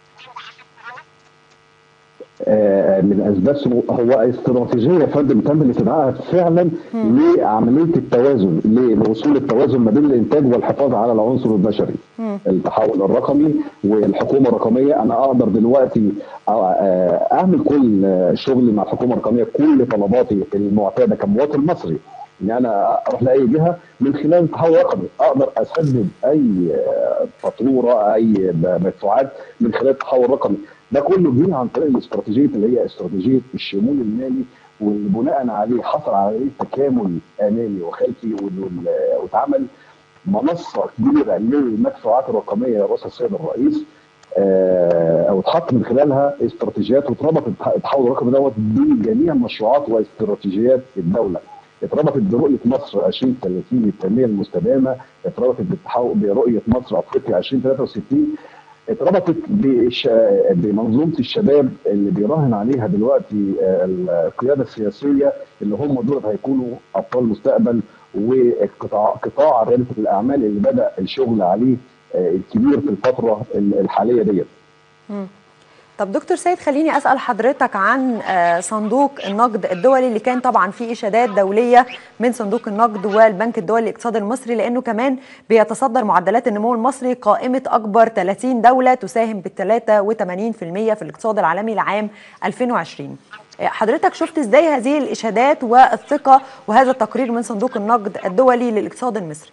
Speaker 16: آه، من اسباب سمو هو استراتيجيه يا فندم تم الاستدعاء فعلا لعمليه التوازن لوصول التوازن ما بين الانتاج والحفاظ على العنصر البشري التحول الرقمي والحكومه الرقميه انا اقدر دلوقتي أ- آه، اعمل كل آه، شغلي مع الحكومه الرقميه كل طلباتي المعتاده كمواطن مصري ان انا اروح لاي جهه من خلال التحول الرقمي اقدر اسدد اي آه، فاتوره اي ب- مدفوعات من خلال التحول الرقمي ده كله جه عن طريق الاستراتيجيه اللي هي استراتيجيه الشمول المالي واللي بناء عليه حصل عليه تكامل امامي وخلفي وال- وال- واتعمل منصه كبيره للمدفوعات الرقميه يا رئيس السيد الرئيس آه، او اتحط من خلالها استراتيجيات واتربط التح- التحول الرقمي دوت بجميع مشروعات واستراتيجيات الدوله. اتربطت برؤيه مصر 2030 للتنميه المستدامه، اتربطت بالتحول برؤيه مصر افريقيا 2063 اتربطت بالش... بمنظومه الشباب اللي بيراهن عليها دلوقتي آه، القياده السياسيه اللي هم دول هيكونوا ابطال المستقبل وقطاع قطاع رياده الاعمال اللي بدا الشغل عليه آه، الكبير في الفتره الحاليه ديت.
Speaker 2: مم. طب دكتور سيد خليني اسال حضرتك عن آه، صندوق النقد الدولي اللي كان طبعا فيه اشادات دوليه من صندوق النقد والبنك الدولي للاقتصاد المصري لانه كمان بيتصدر معدلات النمو المصري قائمه اكبر 30 دوله تساهم بال 83% في الاقتصاد العالمي لعام 2020 آه، حضرتك شفت ازاي هذه الاشادات والثقه وهذا التقرير من صندوق النقد الدولي للاقتصاد المصري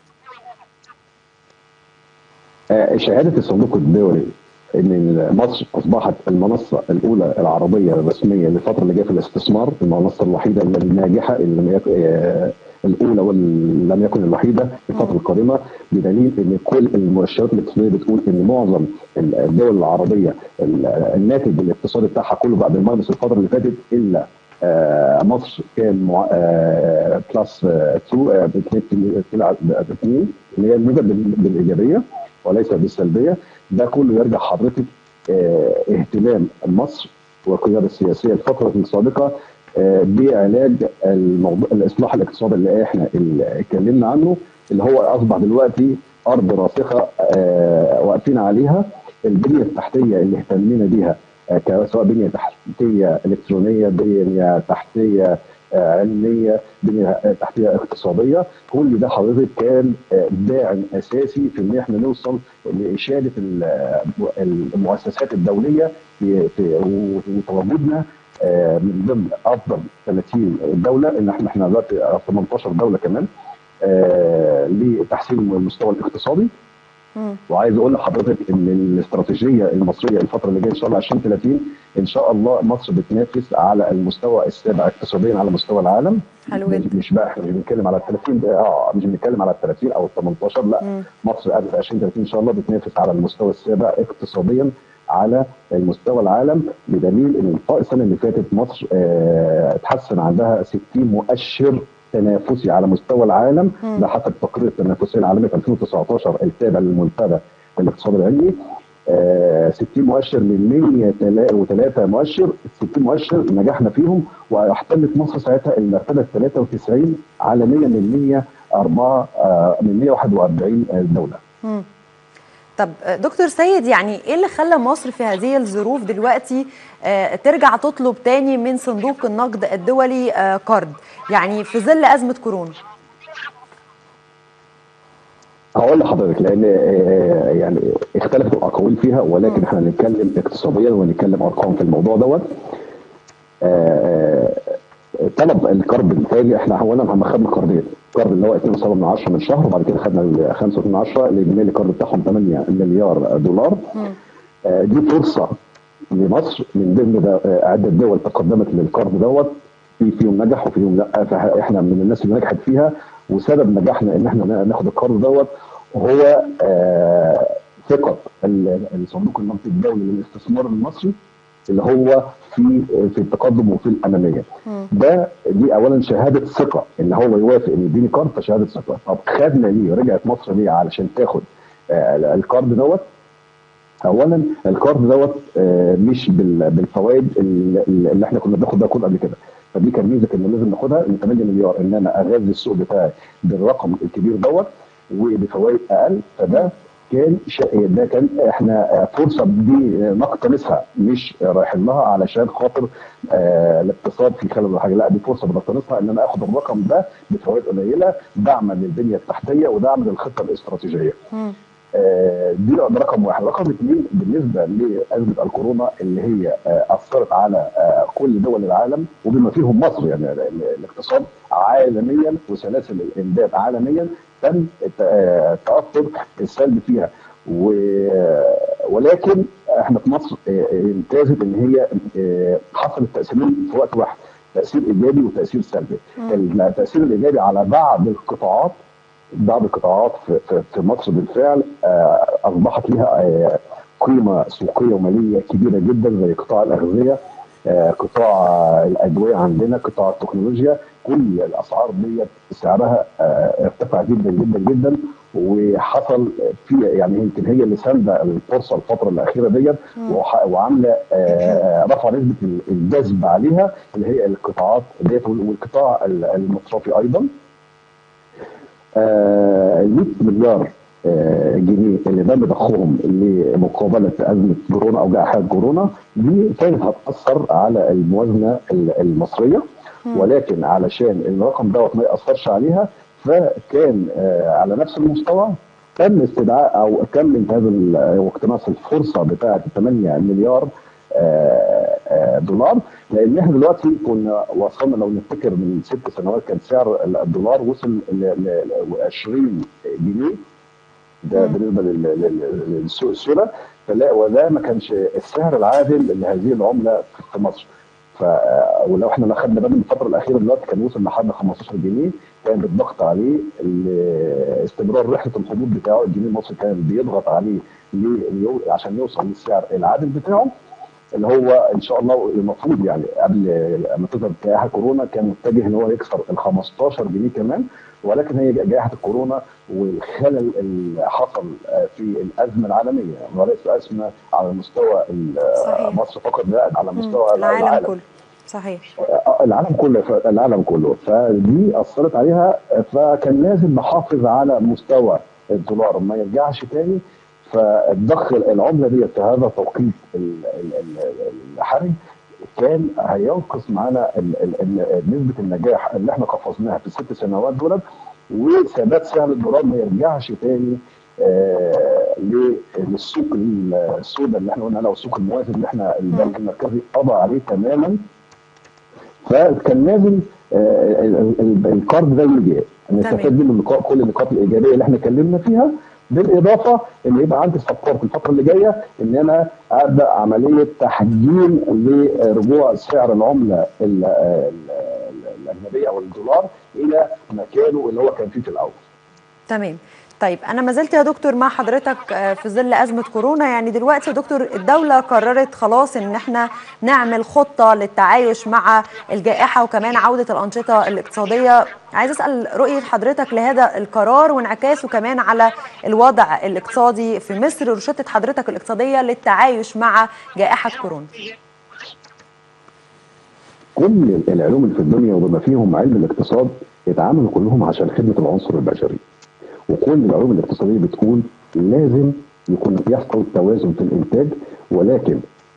Speaker 16: آه، شهاده الصندوق الدولي ان مصر اصبحت المنصه الاولى العربيه الرسميه للفتره اللي جايه في الاستثمار المنصه الوحيده الناجحه اللي لم يكن آه، الاولى ولم يكن الوحيده في الفتره القادمه بدليل ان كل المؤشرات الاقتصاديه بتقول ان معظم الدول العربيه ال- الناتج الاقتصادي بتاعها كله بقى بالماينس الفتره اللي فاتت الا آه، مصر كان مع- آه، بلس 2 2 اللي هي الموجب بال- بالايجابيه وليس بالسلبيه ده كله يرجع حضرتك آه، اهتمام مصر والقياده السياسيه الفتره السابقه آه، بعلاج الموضوع الاصلاح الاقتصادي اللي احنا اللي اتكلمنا عنه اللي هو اصبح دلوقتي ارض راسخه آه، واقفين عليها البنيه التحتيه اللي اهتمينا بيها آه، ك- سواء بنيه تحتيه الكترونيه بنيه تحتيه آه، علميه بنيه آه، تحتيه اقتصاديه كل ده حضرتك كان آه، داعم اساسي في ان احنا نوصل لاشاده ال- آه، المؤسسات الدوليه في في- وتواجدنا آه، من ضمن افضل 30 دوله ان احنا احنا دلوقتي 18 دوله كمان آه، لتحسين المستوى الاقتصادي وعايز اقول لحضرتك ان الاستراتيجيه المصريه الفتره اللي جايه ان شاء الله 2030 ان شاء الله مصر بتنافس على المستوى السابع اقتصاديا على مستوى العالم
Speaker 2: حلو
Speaker 16: مش- مش بقى احنا مش بنتكلم على ال 30 ده- اه مش بنتكلم على ال 30 او ال 18 لا
Speaker 2: مم.
Speaker 16: مصر قبل 2030 ان شاء الله بتنافس على المستوى السابع اقتصاديا على المستوى العالم بدليل ان السنه اللي فاتت مصر آه، اتحسن عندها 60 مؤشر تنافسي على مستوى العالم
Speaker 17: مم.
Speaker 16: ده حسب تقرير التنافسيه العالميه في 2019 التابع للمنتدى الاقتصاد العلمي آه، 60 مؤشر من 103 مؤشر 60 مؤشر نجحنا فيهم واحتلت مصر ساعتها المرتبه 93 عالميا من 104 آه، من 141 دوله
Speaker 2: مم. طب آه، دكتور سيد يعني ايه اللي خلى مصر في هذه الظروف دلوقتي آه، ترجع تطلب تاني من صندوق النقد الدولي آه، قرض يعني في ظل ازمه كورونا
Speaker 16: هقول لحضرتك لان آه، يعني اختلفت الاقاويل فيها ولكن احنا هنتكلم اقتصاديا ونتكلم ارقام في الموضوع دوت آه، طلب القرض الثاني احنا اولا احنا خدنا قرضين القرض اللي هو 2.7 من 10 من شهر وبعد كده خدنا ال 5.2 من 10 الاجمالي القرض بتاعهم 8 مليار دولار آه، دي فرصه لمصر من ضمن ده- آه، عده دول تقدمت للقرض دوت في فيهم نجح وفيهم لا فاحنا من الناس اللي نجحت فيها وسبب نجاحنا ان احنا نا- ناخد القرض دوت هو آه، ثقه ال- الصندوق النقدي الدولي للاستثمار المصري اللي هو في في التقدم وفي الاماميه. ده دي اولا شهاده ثقه ان هو يوافق ان يديني قرض فشهاده ثقه طب خدنا ليه رجعت مصر ليه علشان تاخد آه، القرض دوت اولا القرض دوت آه، مش بال- بالفوائد اللي اللي احنا كنا بناخد ده كله قبل كده فدي كان ميزه ان لازم ناخدها ان 8 مليار ان انا اغذي السوق بتاعي بالرقم الكبير دوت وبفوائد اقل فده كان شا- ده كان احنا فرصه دي نقتنصها مش رايحين لها علشان خاطر آه الاقتصاد في خلل ولا حاجه لا دي فرصه بنقتنصها ان انا اخد الرقم ده بفوائد قليله دعما للبنيه التحتيه ودعما للخطه الاستراتيجيه. آه، دي ده رقم واحد، رقم اثنين بالنسبه لازمه الكورونا اللي هي آه، اثرت على آه، كل دول العالم وبما فيهم مصر يعني ال- ال- الاقتصاد عالميا وسلاسل الامداد عالميا تم الت- آه، التاثر السلبي فيها و- ولكن احنا في مصر آه، امتازت ان هي آه، حصل التاثيرين في وقت واحد تاثير ايجابي وتاثير سلبي التاثير الايجابي على بعض القطاعات بعض القطاعات في, في, في مصر بالفعل آه، اصبحت لها آه، قيمه سوقيه وماليه كبيره جدا زي قطاع الاغذيه آه، قطاع الادويه عندنا قطاع التكنولوجيا كل الاسعار ديت سعرها آه، ارتفع جدا جدا جدا وحصل في يعني يمكن هي اللي سانده الفرصه الفتره الاخيره ديت وح- وعامله آه، رفع نسبه الجذب عليها اللي هي القطاعات ديت والقطاع المصرفي ايضا آه، ال 100 مليار آه، جنيه اللي تم ضخهم لمقابله ازمه كورونا او جائحه كورونا دي كانت هتاثر على الموازنه ال- المصريه ولكن علشان الرقم دوت ما ياثرش عليها فكان آه، على نفس المستوى تم استدعاء او تم انتهاز ال- واقتناص الفرصه بتاعه 8 مليار آه، آه، دولار لان احنا دلوقتي كنا وصلنا لو نفتكر من ست سنوات كان سعر الدولار وصل ل ل- 20 جنيه ده بالنسبه لل- لل- للسوق السوداء فلا وده ما كانش السعر العادل لهذه العمله في مصر ف ولو احنا خدنا بالنا من الفتره الاخيره دلوقتي كان وصل لحد 15 جنيه كان بالضغط عليه ال- استمرار رحله الهبوط بتاعه الجنيه المصري كان بيضغط عليه ليه- ليو- عشان يوصل للسعر العادل بتاعه اللي هو ان شاء الله المفروض يعني قبل ما تظهر جائحه كورونا كان متجه ان هو يكسر ال 15 جنيه كمان ولكن هي جائحه الكورونا والخلل اللي حصل آه، في الازمه العالميه وليس ازمه على مستوى ال-
Speaker 2: صحيح.
Speaker 16: مصر فقط لا على مستوى
Speaker 2: العالم كله صحيح
Speaker 16: آه، العالم كله العالم كله فدي اثرت عليها فكان لازم نحافظ على مستوى الدولار ما يرجعش تاني فالضخ العمله دي في هذا التوقيت ال- ال- ال- الحرج كان هينقص معانا ال- ال- ال- نسبه النجاح اللي احنا قفزناها في الست سنوات دولت وثبات سعر الدولار ما يرجعش تاني آه، ل- للسوق السوداء اللي احنا قلنا عليه والسوق الموازي اللي احنا البنك المركزي قضى عليه تماما فكان لازم آه، ال- ال- القرض ده يجي نستفاد منه النقاط كل النقاط الايجابيه اللي احنا اتكلمنا فيها بالاضافه ان يبقى عندي سبورت الفتره اللي جايه ان انا ابدا عمليه تحجيم لرجوع سعر العمله ال- ال- الاجنبيه او الدولار الى مكانه اللي هو كان فيه في الاول.
Speaker 2: تمام طيب انا ما زلت يا دكتور مع حضرتك آه، في ظل ازمه كورونا يعني دلوقتي يا دكتور الدوله قررت خلاص ان احنا نعمل خطه للتعايش مع الجائحه وكمان عوده الانشطه الاقتصاديه عايز اسال رؤيه حضرتك لهذا القرار وانعكاسه كمان على الوضع الاقتصادي في مصر ورشده حضرتك الاقتصاديه للتعايش مع جائحه كورونا
Speaker 16: كل العلوم اللي في الدنيا وبما فيهم علم الاقتصاد اتعملوا كلهم عشان خدمه العنصر البشري وكل العلوم الاقتصاديه بتقول لازم يكون بيحصل توازن في الانتاج ولكن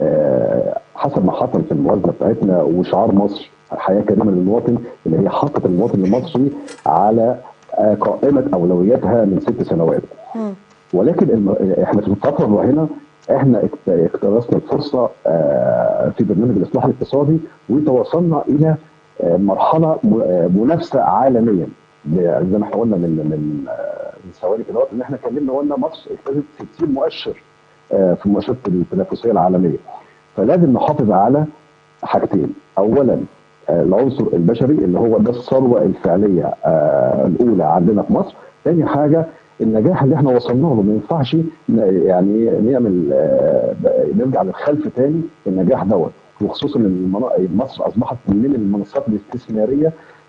Speaker 16: آه حسب ما حصل في الموازنه بتاعتنا وشعار مصر حياه كريمه للمواطن اللي هي حطت المواطن المصري على آه قائمه اولوياتها من ست سنوات ولكن الم... احنا في الفتره اللي هنا احنا اكت- اقتبسنا الفرصه آه، في برنامج الاصلاح الاقتصادي وتوصلنا الى آه، مرحله م- آه، منافسه عالميا ب- زي ما احنا قلنا من من آه، من ثواني كده ان احنا اتكلمنا وقلنا مصر اكتسبت 60 مؤشر آه، في المؤشرات التنافسيه العالميه فلازم نحافظ على حاجتين اولا آه، العنصر البشري اللي هو ده الثروه الفعليه آه، الاولى عندنا في مصر ثاني حاجه النجاح اللي احنا وصلنا له ما ينفعش ن- يعني نعمل آه، نرجع للخلف تاني النجاح دوت وخصوصا ان المنا- مصر اصبحت من المنصات الاستثماريه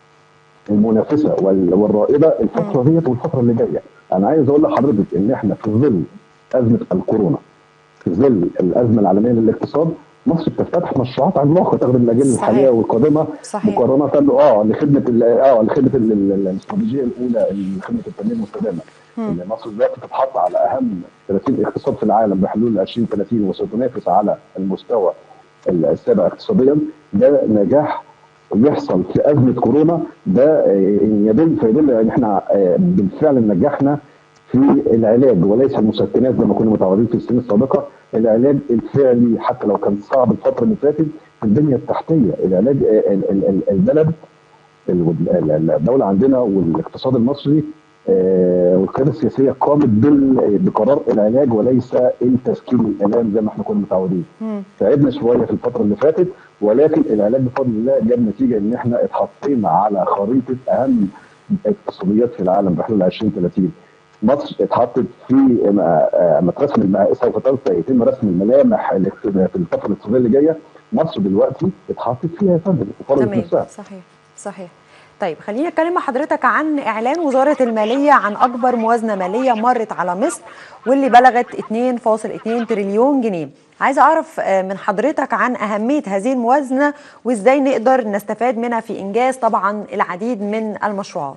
Speaker 16: المنافسه وال- والرائده الفتره ديت والفتره اللي جايه انا عايز اقول لحضرتك ان احنا في ظل ازمه الكورونا في ظل الازمه العالميه للاقتصاد مصر بتفتتح مشروعات عملاقه تخدم الاجيال
Speaker 2: صحيح.
Speaker 16: الحاليه والقادمه
Speaker 2: صحيح.
Speaker 16: مقارنه اه لخدمه ال- اه لخدمه ال- ال- ال- الاستراتيجيه الاولى لخدمه التنميه المستدامه
Speaker 2: مم.
Speaker 16: ان مصر دلوقتي تتحط على اهم 30 اقتصاد في العالم بحلول 2030 وستنافس على المستوى السابع اقتصاديا ده نجاح يحصل في ازمه كورونا ده آه، يدل فيدل ان احنا آه، بالفعل نجحنا في العلاج وليس المسكنات زي ما كنا متعودين في السنين السابقه العلاج الفعلي حتى لو كان صعب الفتره اللي فاتت في البنيه التحتيه العلاج آه، ال- ال- ال- البلد ال- ال- الدوله عندنا والاقتصاد المصري آه، والقياده السياسيه قامت بال- بقرار العلاج وليس التسكين الالام زي ما احنا كنا متعودين تعبنا شويه في الفتره اللي فاتت ولكن العلاج بفضل الله جاب نتيجه ان احنا اتحطينا على خريطه اهم اقتصاديات في العالم بحلول 2030 مصر اتحطت في م- آه، مترسم الم- سوف تبقى- يتم رسم الملامح الاقتص- في الفتره الاقتصاديه اللي جايه مصر دلوقتي اتحطت فيها يا فندم وفرضت
Speaker 2: تمام
Speaker 16: نفسها
Speaker 2: صحيح صحيح طيب خليني اتكلم مع حضرتك عن اعلان وزاره الماليه عن اكبر موازنه ماليه مرت على مصر واللي بلغت 2.2 تريليون جنيه عايزه اعرف آه، من حضرتك عن اهميه هذه الموازنه وازاي نقدر نستفاد منها في انجاز طبعا العديد من المشروعات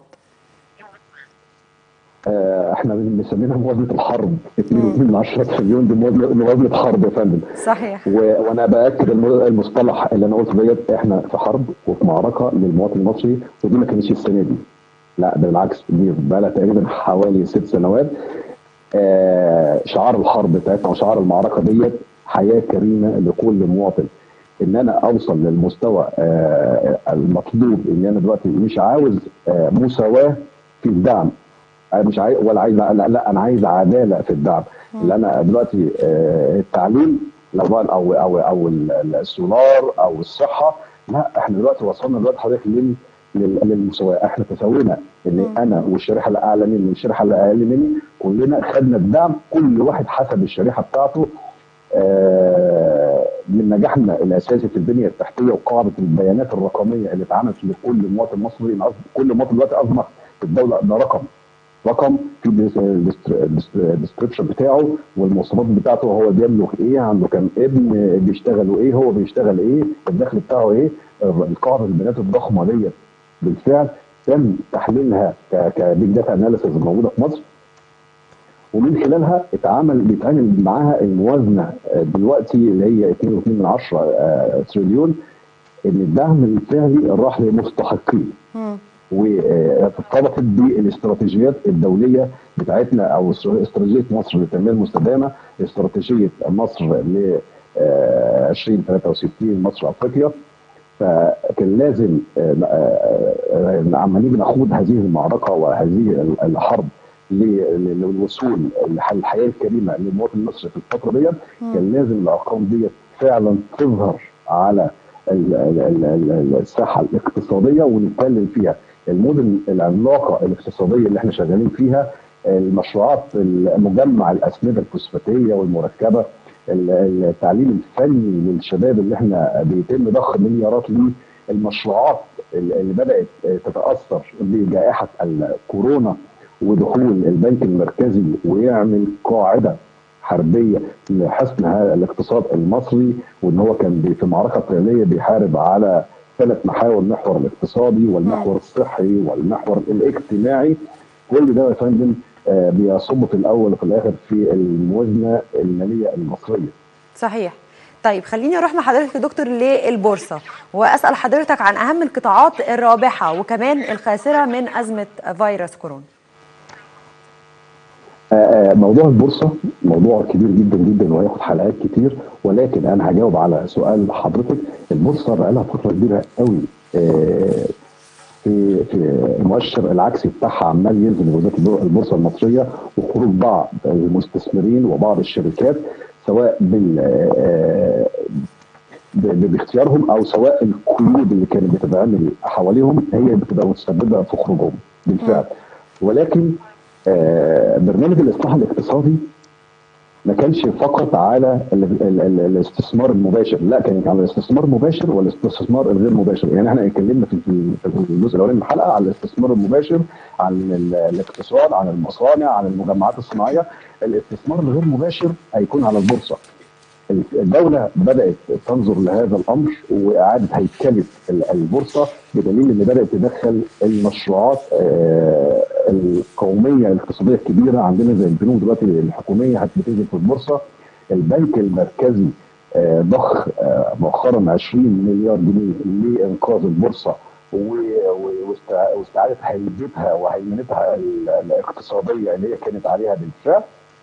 Speaker 16: آه، احنا بنسميها موازنه الحرب 2 من 10 تريليون دي موازنه موازنة حرب يا فندم
Speaker 2: صحيح
Speaker 16: و- وانا باكد الم- المصطلح اللي انا قلته ديت احنا في حرب وفي معركه للمواطن المصري ودي ما كانتش السنه دي لا ده بالعكس دي بقى لها تقريبا حوالي ست سنوات آه شعار الحرب بتاعتنا وشعار المعركه ديت حياه كريمه لكل مواطن ان انا اوصل للمستوى آه المطلوب ان انا دلوقتي مش عاوز آه مساواه في الدعم انا مش عايز ولا عايز لا, لا انا عايز عداله في الدعم اللي انا دلوقتي آه، التعليم لو بقى- او او او ال- ال- السولار او الصحه لا احنا دلوقتي وصلنا دلوقتي حضرتك لل لل- للمساواه احنا تساوينا ان انا والشريحه اللي اعلى مني والشريحه اللي اقل مني كلنا خدنا الدعم كل واحد حسب الشريحه بتاعته آه، من نجاحنا الاساسي في البنيه التحتيه وقاعده البيانات الرقميه اللي اتعملت لكل مواطن مصري إن أص- كل مواطن دلوقتي اصبح في الدوله ده رقم رقم في الديسكربشن بتاعه والمواصفات بتاعته هو بيملك ايه عنده كام ابن بيشتغلوا ايه هو بيشتغل ايه الدخل بتاعه ايه القاعده البيانات الضخمه ديت بالفعل تم تحليلها كبيج داتا اناليسيز موجوده في مصر ومن خلالها اتعمل بيتعمل معاها الموازنه آه، دلوقتي اللي هي 2.2 من 10 آه، تريليون ان الدعم الفعلي راح لمستحقين وارتبطت بالاستراتيجيات الدوليه بتاعتنا او استراتيجيه مصر للتنميه المستدامه استراتيجيه مصر ل آه، 2063 مصر افريقيا فكان لازم آه، آه، آه، عما نيجي نخوض هذه المعركه وهذه الحرب ل- للوصول للحياه الكريمه للمواطن المصري في الفتره ديت كان لازم الارقام ديت فعلا تظهر على ال- ال- ال- ال- الساحه الاقتصاديه ونتكلم فيها المدن العملاقه الاقتصاديه اللي احنا شغالين فيها المشروعات مجمع الاسمده الفوسفاتيه والمركبه ال- التعليم الفني للشباب اللي احنا بيتم ضخ مليارات ليه المشروعات اللي بدات تتاثر بجائحه الكورونا ودخول البنك المركزي ويعمل قاعده حربيه لحصن هذا الاقتصاد المصري وان هو كان بي- في معركه قياديه بيحارب على ثلاث محاور المحور الاقتصادي والمحور الصحي والمحور الاجتماعي كل ده يا فندم آه، بيصب في الاول وفي الاخر في الموازنه الماليه المصريه
Speaker 2: صحيح طيب خليني اروح مع حضرتك يا دكتور للبورصه واسال حضرتك عن اهم القطاعات الرابحه وكمان الخاسره من ازمه فيروس كورونا
Speaker 16: آه، آه، موضوع البورصه موضوع كبير جدا جدا وهياخد حلقات كتير ولكن انا هجاوب على سؤال حضرتك البورصه بقى لها فتره كبيره قوي آه، في في المؤشر العكسي بتاعها عمال ينزل وزاره البور- البورصه المصريه وخروج بعض المستثمرين وبعض الشركات سواء بال آه، ب- ب- باختيارهم او سواء القيود اللي كانت بتتعمل حواليهم هي بتبقى متسببه في خروجهم بالفعل ولكن آه، برنامج الاصلاح الاقتصادي ما كانش فقط على ال ال ال الاستثمار المباشر لا كان على الاستثمار المباشر والاستثمار الغير مباشر يعني احنا اتكلمنا في في الجزء الاولاني من الحلقه على الاستثمار المباشر عن ال- الاقتصاد عن المصانع عن المجمعات الصناعيه الاستثمار الغير مباشر هيكون على البورصه الدولة بدأت تنظر لهذا الأمر وإعادة هيكلة ال- البورصة بدليل إن بدأت تدخل المشروعات آه، القومية الاقتصادية الكبيرة عندنا زي البنوك دلوقتي الحكومية هتنزل في البورصة البنك المركزي آه، ضخ آه، مؤخرا 20 مليار جنيه لإنقاذ البورصة و- و- واستع- واستعادة هيبتها وهيمنتها ال- الاقتصادية اللي هي كانت عليها بالفعل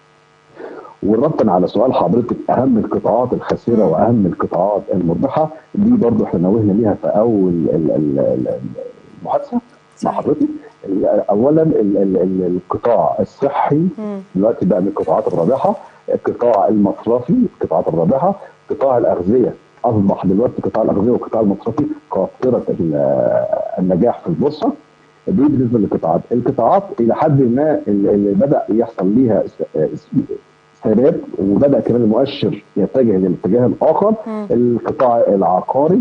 Speaker 16: وردا على سؤال حضرتك اهم القطاعات الخاسره واهم القطاعات المربحه دي برضو احنا نوهنا ليها في اول ال- ال- ال- المحادثه مع حضرتك ال- اولا ال- ال- ال- القطاع الصحي دلوقتي بقى من القطاعات الرابحه القطاع المصرفي القطاعات الرابحه قطاع الاغذيه اصبح دلوقتي قطاع الاغذيه والقطاع المصرفي قاطره ال- النجاح في البورصه دي بالنسبه للقطاعات، القطاعات الى حد ما اللي اللي بدا يحصل ليها س- س- ثبات وبدا كمان المؤشر يتجه للاتجاه الاخر القطاع العقاري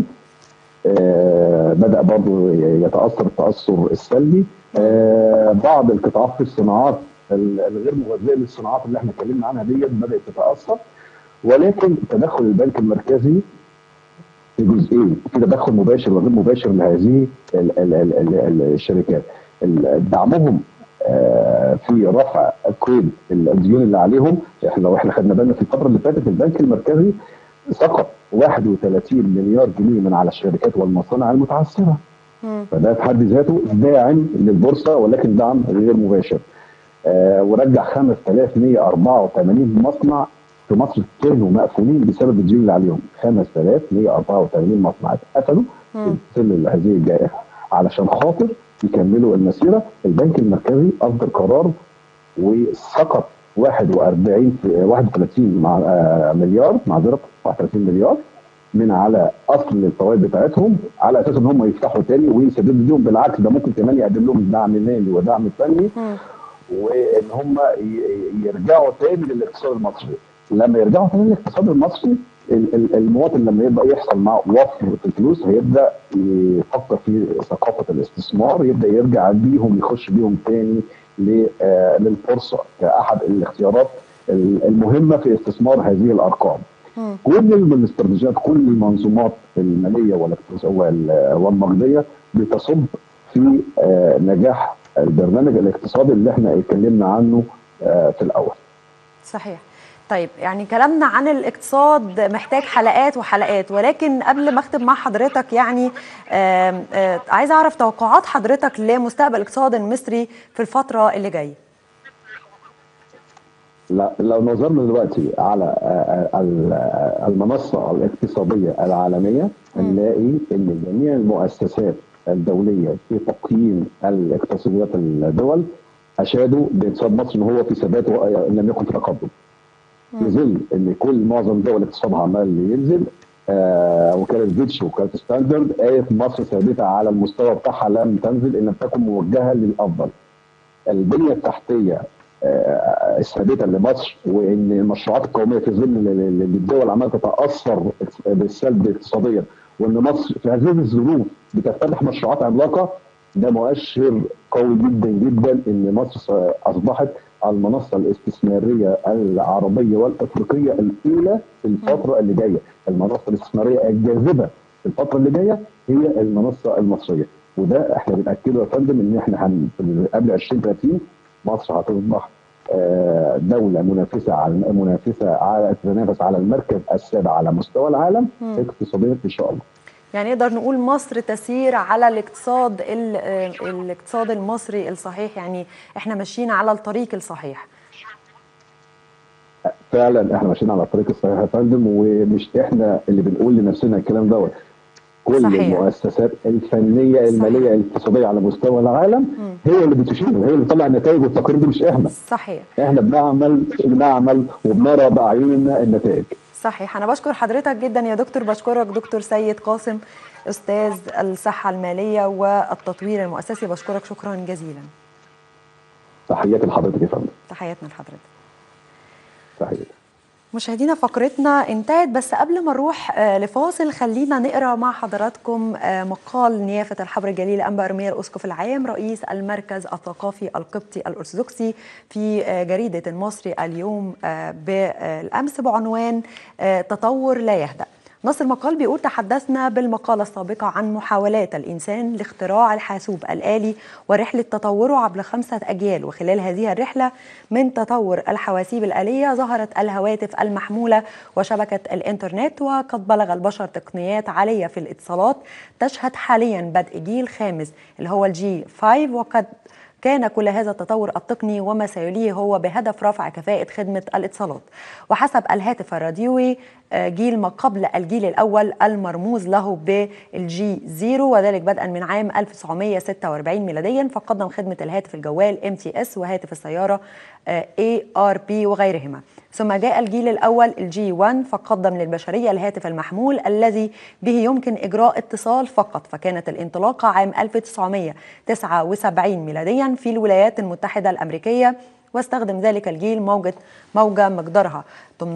Speaker 16: آه، بدا برضه يتاثر التاثر السلبي آه، بعض القطاعات في الصناعات ال- الغير مغذيه للصناعات اللي احنا اتكلمنا عنها ديت بدات تتاثر ولكن تدخل البنك المركزي في جزئين في تدخل مباشر وغير مباشر لهذه ال- ال- ال- ال- ال- الشركات ال- دعمهم آه، في رفع قيد الديون اللي عليهم احنا لو احنا خدنا بالنا في الفتره اللي فاتت البنك المركزي سقط 31 مليار جنيه من على الشركات والمصانع المتعثره فده في حد ذاته داعم للبورصه ولكن دعم غير مباشر آه ورجع 5184 مصنع في مصر كانوا مقفولين بسبب الديون اللي عليهم 5184 مصنع اتقفلوا في ظل هذه الجائحه علشان خاطر يكملوا المسيره البنك المركزي اصدر قرار وسقط 41 في 31 مع آه، مليار معذره 31 مليار من على اصل الفوائد بتاعتهم على اساس ان هم يفتحوا تاني ويسددوا ديون بالعكس ده ممكن كمان يقدم لهم دعم مالي ودعم فني وان هم ي- يرجعوا تاني للاقتصاد المصري لما يرجعوا تاني للاقتصاد المصري ال- ال- المواطن لما يبدا يحصل معه وفر في الفلوس هيبدا يفكر في ثقافه الاستثمار يبدا يرجع بيهم يخش بيهم تاني ل- آه، للفرصه كاحد الاختيارات ال- المهمه في استثمار هذه الارقام. كل الاستراتيجيات كل المنظومات الماليه والاقتص- وال- والنقديه بتصب في آه، نجاح البرنامج الاقتصادي اللي احنا اتكلمنا عنه آه، في الاول.
Speaker 2: صحيح طيب يعني كلامنا عن الاقتصاد محتاج حلقات وحلقات ولكن قبل ما اختم مع حضرتك يعني آم، آه، عايز اعرف توقعات حضرتك لمستقبل الاقتصاد المصري في الفتره اللي جايه
Speaker 16: لا- لو نظرنا دلوقتي على آه، آه، ال- آه، المنصه الاقتصاديه العالميه هنلاقي ان جميع المؤسسات الدوليه في تقييم الاقتصاديات الدول اشادوا باقتصاد مصر ان هو في ثبات ولم يكن في تقدم. في ظل ان كل معظم دول اقتصادها عمال ينزل آه وكاله فيتش وكاله ستاندرد قالت مصر ثابته على المستوى بتاعها لم تنزل ان لم تكن موجهه للافضل. البنيه التحتيه آه، الثابته لمصر وان المشروعات القوميه في ظل ال- ال- ال- الدول عماله تتاثر بالسلب اقتصاديا وان مصر في هذه الظروف بتفتتح مشروعات عملاقه ده مؤشر قوي جدا جدا ان مصر اصبحت المنصه الاستثماريه العربيه والافريقيه الاولى في الفتره اللي جايه، المنصه الاستثماريه الجاذبه في الفتره اللي جايه هي المنصه المصريه، وده احنا بناكده يا فندم ان احنا هن في قبل 2030 مصر هتصبح آه، دوله منافسه على منافسه على تتنافس على المركز السابع على مستوى العالم
Speaker 2: مم.
Speaker 16: اقتصاديا ان شاء الله.
Speaker 2: يعني نقدر نقول مصر تسير على الاقتصاد ال- آه، الاقتصاد المصري الصحيح يعني احنا ماشيين على الطريق الصحيح
Speaker 16: فعلا احنا ماشيين على الطريق الصحيح يا فندم ومش احنا اللي بنقول لنفسنا الكلام دوت كل
Speaker 2: صحيح.
Speaker 16: المؤسسات الفنيه الماليه الاقتصاديه على مستوى العالم
Speaker 2: مم.
Speaker 16: هي اللي بتشير هي اللي بتطلع النتائج والتقارير دي مش احنا
Speaker 2: صحيح
Speaker 16: احنا بنعمل بنعمل وبنرى باعيننا النتائج
Speaker 2: صحيح انا بشكر حضرتك جدا يا دكتور بشكرك دكتور سيد قاسم استاذ الصحه الماليه والتطوير المؤسسي بشكرك شكرا جزيلا
Speaker 16: تحياتي لحضرتك يا فندم
Speaker 2: تحياتنا لحضرتك
Speaker 16: تحياتي
Speaker 2: مشاهدينا فقرتنا انتهت بس قبل ما نروح آه، لفاصل خلينا نقرا مع حضراتكم آه، مقال نيافه الحبر الجليل انبا ارميا الاسقف العام رئيس المركز الثقافي القبطي الارثوذكسي في آه، جريده المصري اليوم آه، بالامس بعنوان آه، تطور لا يهدأ نص المقال بيقول تحدثنا بالمقالة السابقة عن محاولات الإنسان لاختراع الحاسوب الآلي ورحلة تطوره عبر خمسة أجيال وخلال هذه الرحلة من تطور الحواسيب الآلية ظهرت الهواتف المحمولة وشبكة الإنترنت وقد بلغ البشر تقنيات عالية في الاتصالات تشهد حاليا بدء جيل خامس اللي هو الجي 5 وقد كان كل هذا التطور التقني وما سيليه هو بهدف رفع كفاءة خدمة الاتصالات وحسب الهاتف الراديوي آه، جيل ما قبل الجيل الأول المرموز له بالجي زيرو وذلك بدءا من عام 1946 ميلاديا فقدم خدمة الهاتف الجوال ام تي اس وهاتف السيارة اي ار بي وغيرهما ثم جاء الجيل الأول الجي 1 فقدم للبشرية الهاتف المحمول الذي به يمكن إجراء اتصال فقط فكانت الانطلاقة عام 1979 ميلاديا في الولايات المتحدة الأمريكية واستخدم ذلك الجيل موجة موجة مقدارها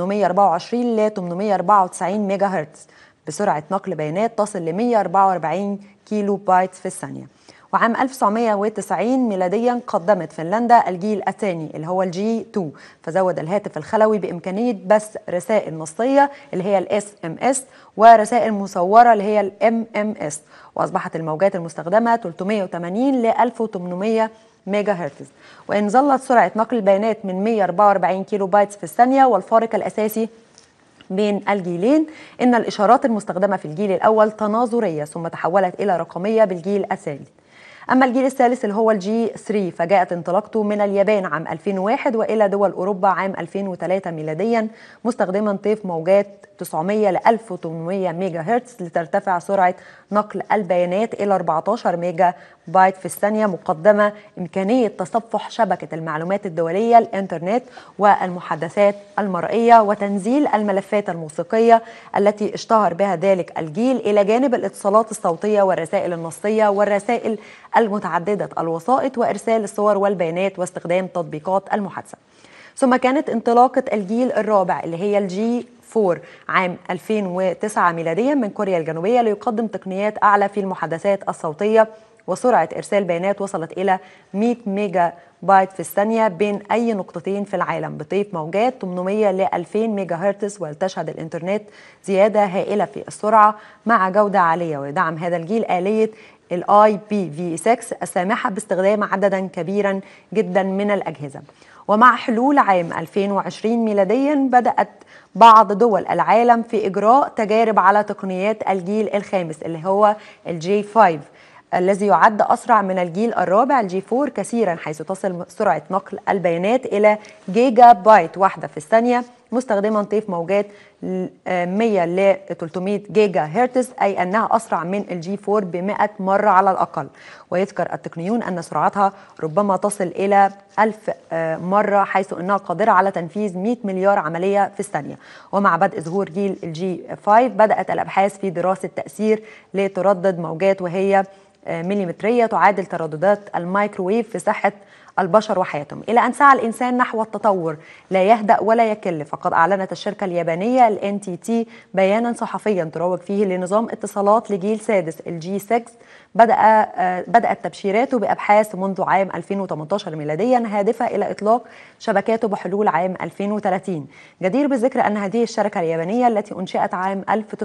Speaker 2: 824 ل 894 ميجا هرتز بسرعة نقل بيانات تصل ل 144 كيلو بايت في الثانية وعام 1990 ميلاديا قدمت فنلندا الجيل الثاني اللي هو الجي 2 فزود الهاتف الخلوي بامكانيه بث رسائل نصيه اللي هي الاس ام اس ورسائل مصوره اللي هي الام ام اس واصبحت الموجات المستخدمه 380 ل 1800 ميجا هرتز وان ظلت سرعه نقل البيانات من 144 كيلو بايتس في الثانيه والفارق الاساسي بين الجيلين ان الاشارات المستخدمه في الجيل الاول تناظريه ثم تحولت الى رقميه بالجيل الثاني أما الجيل الثالث اللي هو الجي 3 فجاءت انطلاقته من اليابان عام 2001 وإلى دول أوروبا عام 2003 ميلاديا مستخدما طيف موجات 900 ل 1800 ميجا هرتز لترتفع سرعة نقل البيانات إلى 14 ميجا بايت في الثانية مقدمة إمكانية تصفح شبكة المعلومات الدولية الإنترنت والمحادثات المرئية وتنزيل الملفات الموسيقية التي اشتهر بها ذلك الجيل إلى جانب الاتصالات الصوتية والرسائل النصية والرسائل المتعددة الوسائط وإرسال الصور والبيانات واستخدام تطبيقات المحادثة ثم كانت انطلاقة الجيل الرابع اللي هي الجي 4 عام 2009 ميلاديا من كوريا الجنوبية ليقدم تقنيات أعلى في المحادثات الصوتية وسرعة إرسال بيانات وصلت إلى 100 ميجا بايت في الثانية بين أي نقطتين في العالم بطيف موجات 800 ل 2000 ميجا هرتز ولتشهد الإنترنت زيادة هائلة في السرعة مع جودة عالية ويدعم هذا الجيل آلية الاي بي في 6 السامحة باستخدام عددا كبيرا جدا من الأجهزة ومع حلول عام 2020 ميلاديا بدأت بعض دول العالم في إجراء تجارب على تقنيات الجيل الخامس اللي هو الجي 5 الذي يعد أسرع من الجيل الرابع الجي 4 كثيرا حيث تصل سرعة نقل البيانات إلى جيجا بايت واحدة في الثانية مستخدما طيف موجات 100 ل 300 جيجا هرتز أي أنها أسرع من الجي 4 ب 100 مرة على الأقل ويذكر التقنيون أن سرعتها ربما تصل إلى 1000 مرة حيث أنها قادرة على تنفيذ 100 مليار عملية في الثانية ومع بدء ظهور جيل الجي 5 بدأت الأبحاث في دراسة تأثير لتردد موجات وهي مليمترية تعادل ترددات الميكروويف في صحة البشر وحياتهم إلى أن سعى الإنسان نحو التطور لا يهدأ ولا يكل فقد أعلنت الشركة اليابانية ال NTT بيانا صحفيا تروج فيه لنظام اتصالات لجيل سادس الجي 6 بدأ بدأت تبشيراته بأبحاث منذ عام 2018 ميلاديا هادفة إلى إطلاق شبكاته بحلول عام 2030 جدير بالذكر أن هذه الشركة اليابانية التي أنشئت عام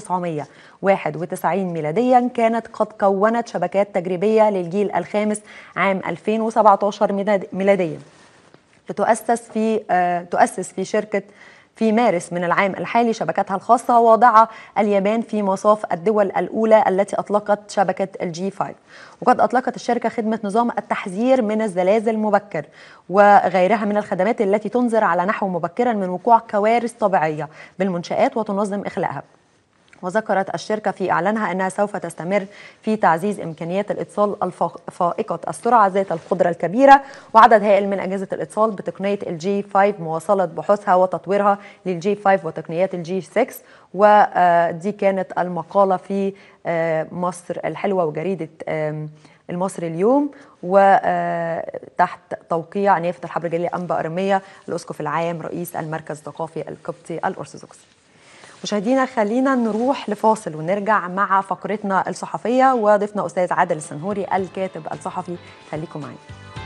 Speaker 2: 1991 ميلاديا كانت قد كونت شبكات تجريبية للجيل الخامس عام 2017 ميلاديا لتؤسس في تؤسس في شركة في مارس من العام الحالي شبكتها الخاصة وضع اليابان في مصاف الدول الأولى التي أطلقت شبكة الجي 5 وقد أطلقت الشركة خدمة نظام التحذير من الزلازل مبكر وغيرها من الخدمات التي تنذر على نحو مبكرا من وقوع كوارث طبيعية بالمنشآت وتنظم إخلاءها وذكرت الشركة في إعلانها أنها سوف تستمر في تعزيز إمكانيات الاتصال فائقة السرعة ذات القدرة الكبيرة وعدد هائل من أجهزة الاتصال بتقنية الجي 5 مواصلة بحوثها وتطويرها للجي 5 وتقنيات الجي 6 ودي كانت المقالة في مصر الحلوة وجريدة المصري اليوم وتحت توقيع نيافة الحبر الجليل أنبا أرمية الأسقف العام رئيس المركز الثقافي القبطي الأرثوذكسي مشاهدينا خلينا نروح لفاصل ونرجع مع فقرتنا الصحفية وضيفنا أستاذ عادل السنهوري الكاتب الصحفي خليكم معنا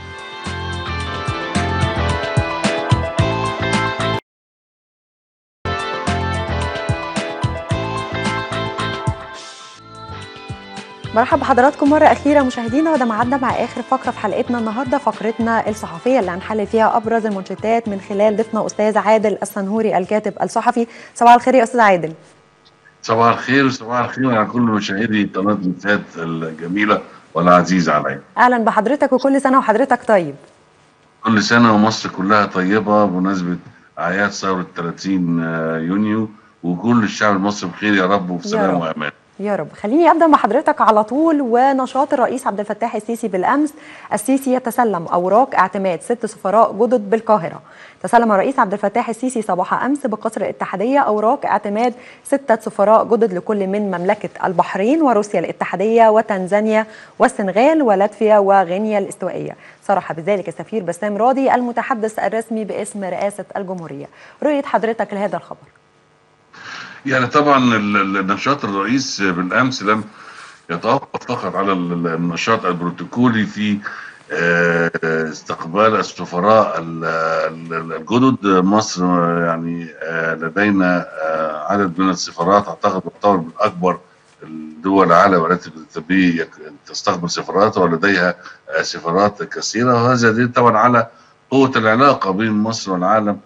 Speaker 2: مرحبا بحضراتكم مرة أخيرة مشاهدينا وده معدنا مع آخر فقرة في حلقتنا النهاردة فقرتنا الصحفية اللي هنحلل فيها أبرز المنشطات من خلال ضيفنا أستاذ عادل السنهوري الكاتب الصحفي صباح الخير يا أستاذ عادل
Speaker 17: صباح الخير وصباح الخير على كل مشاهدي قناة نسات الجميلة والعزيزة علي
Speaker 2: أهلا بحضرتك وكل سنة وحضرتك طيب
Speaker 17: كل سنة ومصر كلها طيبة بمناسبة أعياد ثورة 30 يونيو وكل الشعب المصري بخير يا رب وفي سلام وأمان
Speaker 2: يا رب خليني ابدا مع حضرتك على طول ونشاط الرئيس عبد الفتاح السيسي بالامس السيسي يتسلم اوراق اعتماد ست سفراء جدد بالقاهره تسلم الرئيس عبد الفتاح السيسي صباح امس بقصر الاتحاديه اوراق اعتماد سته سفراء جدد لكل من مملكه البحرين وروسيا الاتحاديه وتنزانيا والسنغال ولاتفيا وغينيا الاستوائيه صرح بذلك السفير بسام راضي المتحدث الرسمي باسم رئاسه الجمهوريه رؤيه حضرتك لهذا الخبر
Speaker 17: يعني طبعا النشاط الرئيس بالامس لم يتوقف فقط على النشاط البروتوكولي في استقبال السفراء الجدد مصر يعني لدينا عدد من السفارات اعتقد تعتبر من اكبر الدول العالم التي تستقبل سفاراتها ولديها سفارات كثيره وهذا دليل طبعا على قوه العلاقه بين مصر والعالم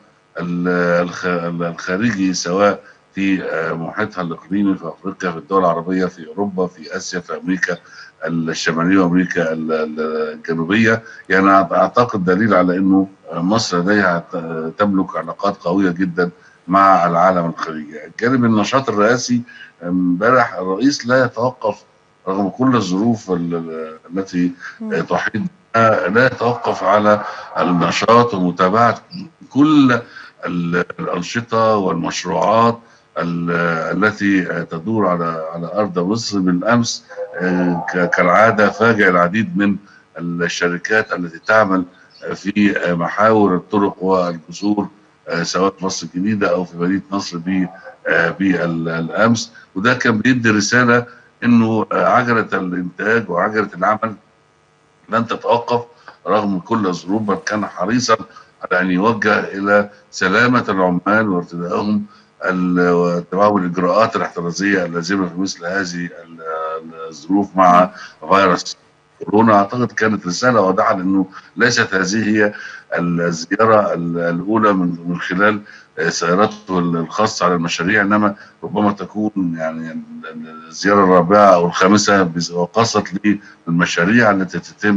Speaker 17: الخارجي سواء في محيطها الاقليمي في افريقيا في الدول العربيه في اوروبا في اسيا في امريكا الشماليه وامريكا الجنوبيه يعني اعتقد دليل على انه مصر لديها تملك علاقات قويه جدا مع العالم الخارجي. الجانب النشاط الرئاسي امبارح الرئيس لا يتوقف رغم كل الظروف التي تحيط لا يتوقف على النشاط ومتابعه كل الانشطه والمشروعات التي تدور على على ارض مصر بالامس كالعاده فاجأ العديد من الشركات التي تعمل في محاور الطرق والجسور سواء في مصر الجديده او في مدينه نصر بالامس وده كان بيدي رساله انه عجله الانتاج وعجله العمل لن تتوقف رغم كل الظروف بل كان حريصا على ان يوجه الى سلامه العمال وارتدائهم واتباع الاجراءات الاحترازيه اللازمه في مثل هذه الظروف مع فيروس كورونا اعتقد كانت رساله واضحه لانه ليست هذه هي الزياره الاولى من من خلال سيارته الخاصه على المشاريع انما ربما تكون يعني الزياره الرابعه او الخامسه وقصت للمشاريع التي تتم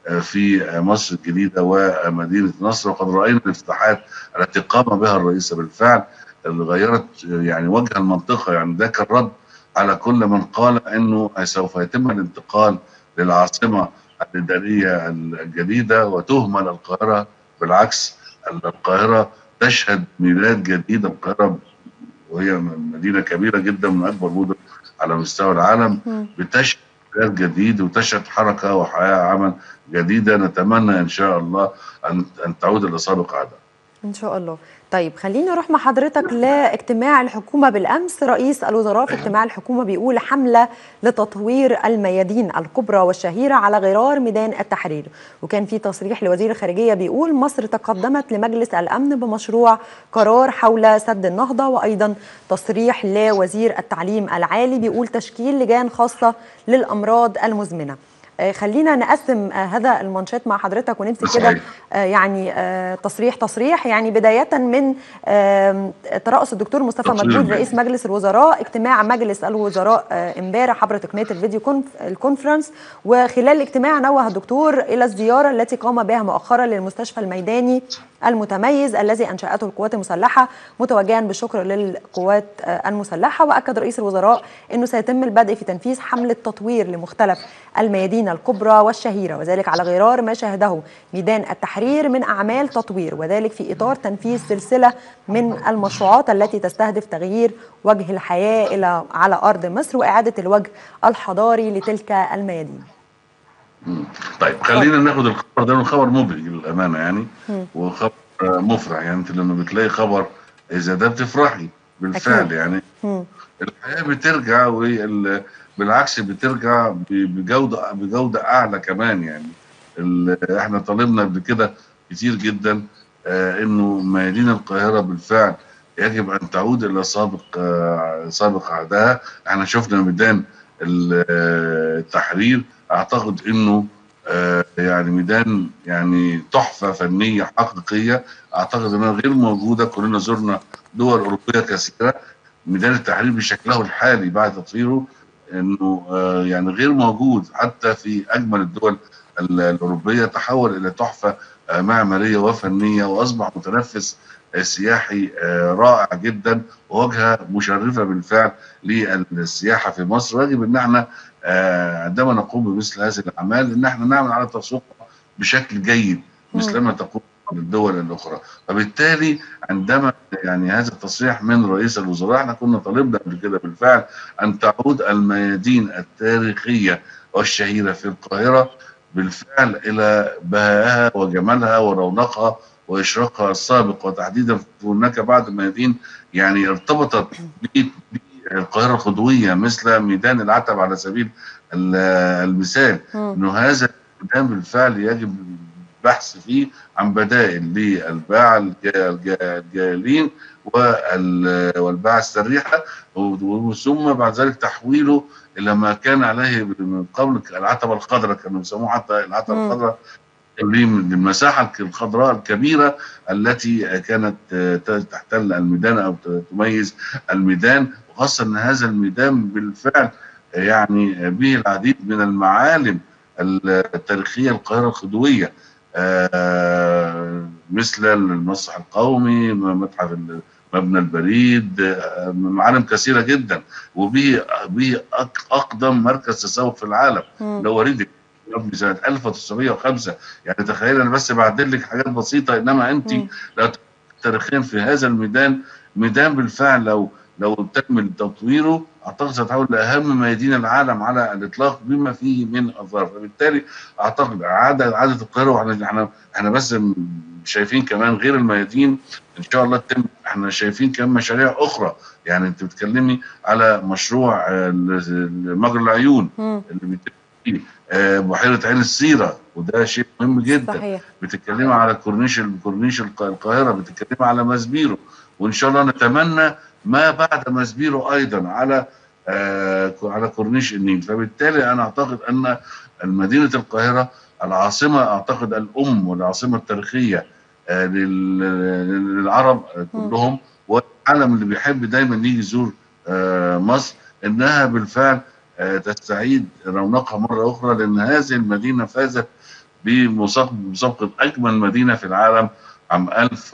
Speaker 17: آه، في آه، مصر الجديده ومدينه نصر وقد راينا الافتتاحات التي قام بها الرئيس بالفعل اللي غيرت آه، يعني وجه المنطقه يعني ده كان رد على كل من قال انه سوف يتم الانتقال للعاصمه الاداريه الجديده وتهمل القاهره بالعكس القاهره تشهد ميلاد جديد القاهره وهي مدينه كبيره جدا من اكبر مدن على مستوى العالم بتشهد ميلاد جديد وتشهد حركه وحياه عمل جديده نتمنى ان شاء الله ان ان تعود الى سابق عهدها.
Speaker 2: ان شاء الله طيب خليني اروح مع حضرتك لاجتماع الحكومه بالامس رئيس الوزراء في اجتماع الحكومه بيقول حمله لتطوير الميادين الكبرى والشهيره على غرار ميدان التحرير وكان في تصريح لوزير الخارجيه بيقول مصر تقدمت لمجلس الامن بمشروع قرار حول سد النهضه وايضا تصريح لوزير التعليم العالي بيقول تشكيل لجان خاصه للامراض المزمنه آه، خلينا نقسم آه، هذا المانشات مع حضرتك ونمسك كده
Speaker 17: صحيح.
Speaker 2: آه، يعني آه، تصريح تصريح يعني بداية من آم، ترأس الدكتور مصطفى
Speaker 17: تصريح
Speaker 2: مدبولي
Speaker 17: بداية.
Speaker 2: رئيس مجلس الوزراء اجتماع مجلس الوزراء آه، امبارح عبر تقنية الفيديو كونف- الكونفرنس وخلال الاجتماع نوه الدكتور إلى الزيارة التي قام بها مؤخرا للمستشفى الميداني المتميز الذي أنشأته القوات المسلحة متوجها بالشكر للقوات آه، المسلحة وأكد رئيس الوزراء أنه سيتم البدء في تنفيذ حملة تطوير لمختلف الميادين الكبرى والشهيرة وذلك على غرار ما شاهده ميدان التحرير من أعمال تطوير وذلك في إطار تنفيذ سلسلة من المشروعات التي تستهدف تغيير وجه الحياة إلى على أرض مصر وإعادة الوجه الحضاري لتلك الميادين
Speaker 17: طيب خلينا ناخد الخبر ده من خبر مبهج للامانه يعني
Speaker 2: مم.
Speaker 17: وخبر آه، مفرح يعني انت لما بتلاقي خبر اذا ده بتفرحي بالفعل
Speaker 2: أكيد.
Speaker 17: يعني
Speaker 2: مم.
Speaker 17: الحياه بترجع وال- بالعكس بترجع ب- بجوده بجوده اعلى كمان يعني ال- احنا طالبنا قبل كده كتير جدا آه انه ميادين القاهره بالفعل يجب ان تعود الى سابق آه سابق عهدها احنا شفنا ميدان ال- آه، التحرير اعتقد انه آه يعني ميدان يعني تحفه فنيه حقيقيه اعتقد انها غير موجوده كلنا زرنا دول اوروبيه كثيره ميدان التحرير بشكله الحالي بعد تطويره انه آه يعني غير موجود حتى في اجمل الدول ال- الاوروبيه تحول الى تحفه آه معماريه وفنيه واصبح متنفس آه، سياحي آه، رائع جدا وواجهه مشرفه بالفعل للسياحه في مصر ويجب ان احنا آه، عندما نقوم بمثل هذه الاعمال ان احنا نعمل على تسويقها بشكل جيد مثلما تقوم الدول الاخرى فبالتالي عندما يعني هذا التصريح من رئيس الوزراء احنا كنا طالبنا قبل كده بالفعل ان تعود الميادين التاريخيه والشهيره في القاهره بالفعل الى بهائها وجمالها ورونقها واشراقها السابق وتحديدا هناك بعض الميادين يعني ارتبطت ب- بالقاهره الخضويه مثل ميدان العتب على سبيل ال- المثال انه هذا الميدان بالفعل يجب البحث فيه عن بدائل للباعة الج- الج- الجالين وال- والباعة السريحة و- ثم بعد ذلك تحويله إلى ما كان عليه من قبل العتبة الخضراء كانوا يسموه حتى العتبة
Speaker 2: مم.
Speaker 17: الخضراء للمساحة الخضراء الكبيرة التي كانت تحتل الميدان أو تميز الميدان وخاصة أن هذا الميدان بالفعل يعني به العديد من المعالم التاريخية القاهرة الخدوية آه، مثل المسرح القومي متحف ال- مبنى البريد آه، معالم كثيرة جدا وبه به أق- أقدم مركز تسوق في العالم
Speaker 2: مم.
Speaker 17: اللي هو ريدك مبني سنة 1905 يعني تخيل أنا بس بعدل لك حاجات بسيطة إنما أنت
Speaker 2: مم.
Speaker 17: لو تاريخيا في هذا الميدان ميدان بالفعل لو لو تكمل تطويره اعتقد ستحول لاهم ميادين العالم على الاطلاق بما فيه من اثار فبالتالي اعتقد عاده عاده القاهره واحنا احنا احنا بس م- شايفين كمان غير الميادين ان شاء الله تتم احنا شايفين كمان مشاريع اخرى يعني انت بتتكلمي على مشروع آه، ال- مجرى العيون
Speaker 2: مم.
Speaker 17: اللي بيتم فيه آه، بحيره عين السيره وده شيء مهم جدا
Speaker 2: صحيح
Speaker 17: بتتكلمي على كورنيش كورنيش الق- القاهره بتتكلمي على ماسبيرو وان شاء الله نتمنى ما بعد ماسبيرو ايضا على آه على كورنيش النيل فبالتالي انا اعتقد ان مدينه القاهره العاصمه اعتقد الام والعاصمه التاريخيه آه لل- للعرب آه، كلهم والعالم اللي بيحب دايما يجي يزور آه مصر انها بالفعل آه تستعيد رونقها مره اخرى لان هذه المدينه فازت بمسابقه اجمل مدينه في العالم عام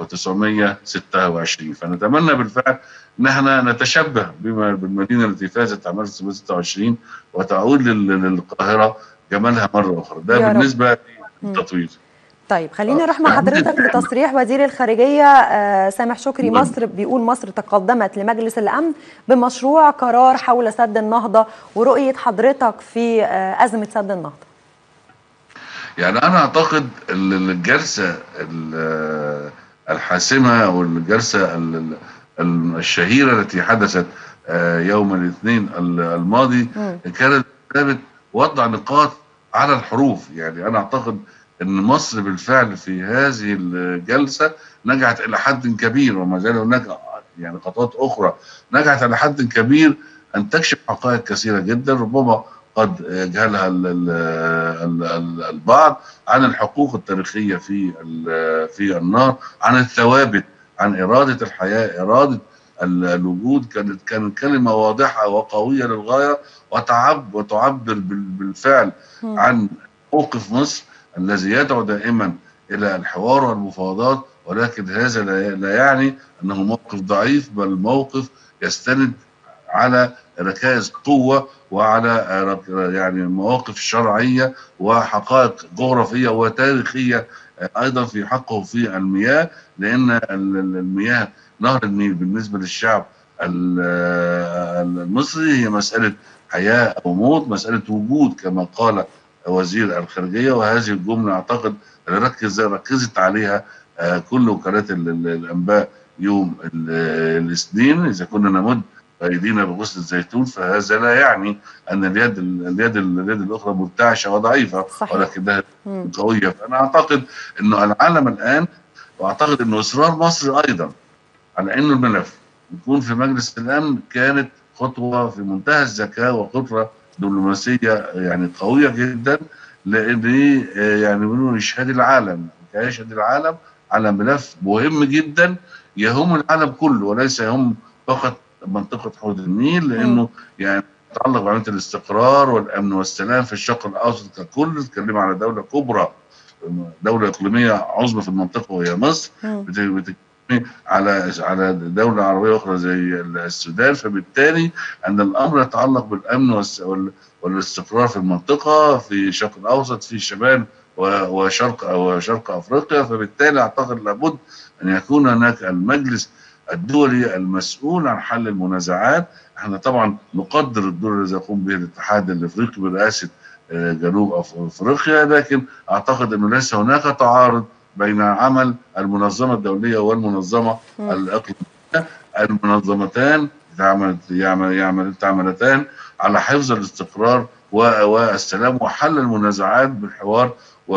Speaker 17: 1926 فنتمنى بالفعل ان احنا نتشبه بما بالمدينه التي فازت عام 1926 وتعود لل- للقاهره جمالها مره اخرى ده
Speaker 2: يا رب.
Speaker 17: بالنسبه للتطوير
Speaker 2: طيب خليني اروح مع حضرتك لتصريح وزير الخارجيه آه، سامح شكري مصر بيقول مصر تقدمت لمجلس الامن بمشروع قرار حول سد النهضه ورؤيه حضرتك في آه، ازمه سد النهضه
Speaker 17: يعني انا اعتقد ال- الجلسه ال- الحاسمه او الجلسه ال- ال- الشهيره التي حدثت آه، يوم الاثنين ال- الماضي كانت بمثابه وضع نقاط على الحروف يعني انا اعتقد ان مصر بالفعل في هذه الجلسه نجحت الى حد كبير وما زال هناك يعني خطوات اخرى نجحت الى حد كبير ان تكشف حقائق كثيره جدا ربما قد يجهلها ال- ال- ال- ال- البعض عن الحقوق التاريخيه في ال- في النار عن الثوابت عن اراده الحياه اراده ال- الوجود كانت كانت كلمه واضحه وقويه للغايه وتعب وتعبر بال- بالفعل عن موقف مصر الذي يدعو دائما الى الحوار والمفاوضات ولكن هذا لا لا يعني انه موقف ضعيف بل موقف يستند على ركائز قوه وعلى رك- يعني مواقف شرعيه وحقائق جغرافيه وتاريخيه ايضا في حقه في المياه لان ال- ال- المياه نهر النيل بالنسبه للشعب ال- المصري هي مساله حياه او موت مساله وجود كما قال وزير الخارجيه وهذه الجمله اعتقد ركز ركزت عليها آه، كل وكالات ال- ال- الانباء يوم ال- الاثنين اذا كنا نمد ايدينا بغصن الزيتون فهذا لا يعني ان اليد اليد اليد الاخرى مرتعشه وضعيفه
Speaker 2: صحيح.
Speaker 17: ولكنها قويه فانا اعتقد انه العالم الان واعتقد انه اصرار مصر ايضا على انه الملف يكون في مجلس الامن كانت خطوه في منتهى الذكاء وخطوه دبلوماسيه يعني قويه جدا لان آه، يعني بيقولوا يشهد العالم يشهد العالم على ملف مهم جدا يهم العالم كله وليس يهم فقط منطقه حوض النيل لانه يعني يتعلق بعمليه الاستقرار والامن والسلام في الشرق الاوسط ككل نتكلم على دوله كبرى دوله اقليميه عظمى في المنطقه وهي مصر بت- بتتكلمي على على دوله عربيه اخرى زي السودان فبالتالي ان الامر يتعلق بالامن والس- وال- والاستقرار في المنطقه في الشرق الاوسط في شمال و- وشرق وشرق افريقيا فبالتالي اعتقد لابد ان يكون هناك المجلس الدولي المسؤول عن حل المنازعات احنا طبعا نقدر الدور الذي يقوم به الاتحاد الافريقي برئاسه آه، جنوب أف- افريقيا لكن اعتقد انه ليس هناك تعارض بين عمل المنظمه الدوليه والمنظمه
Speaker 18: مم.
Speaker 17: الاقليميه المنظمتان تعمل يعمل يعمل تعملتان على حفظ الاستقرار و- والسلام وحل المنازعات بالحوار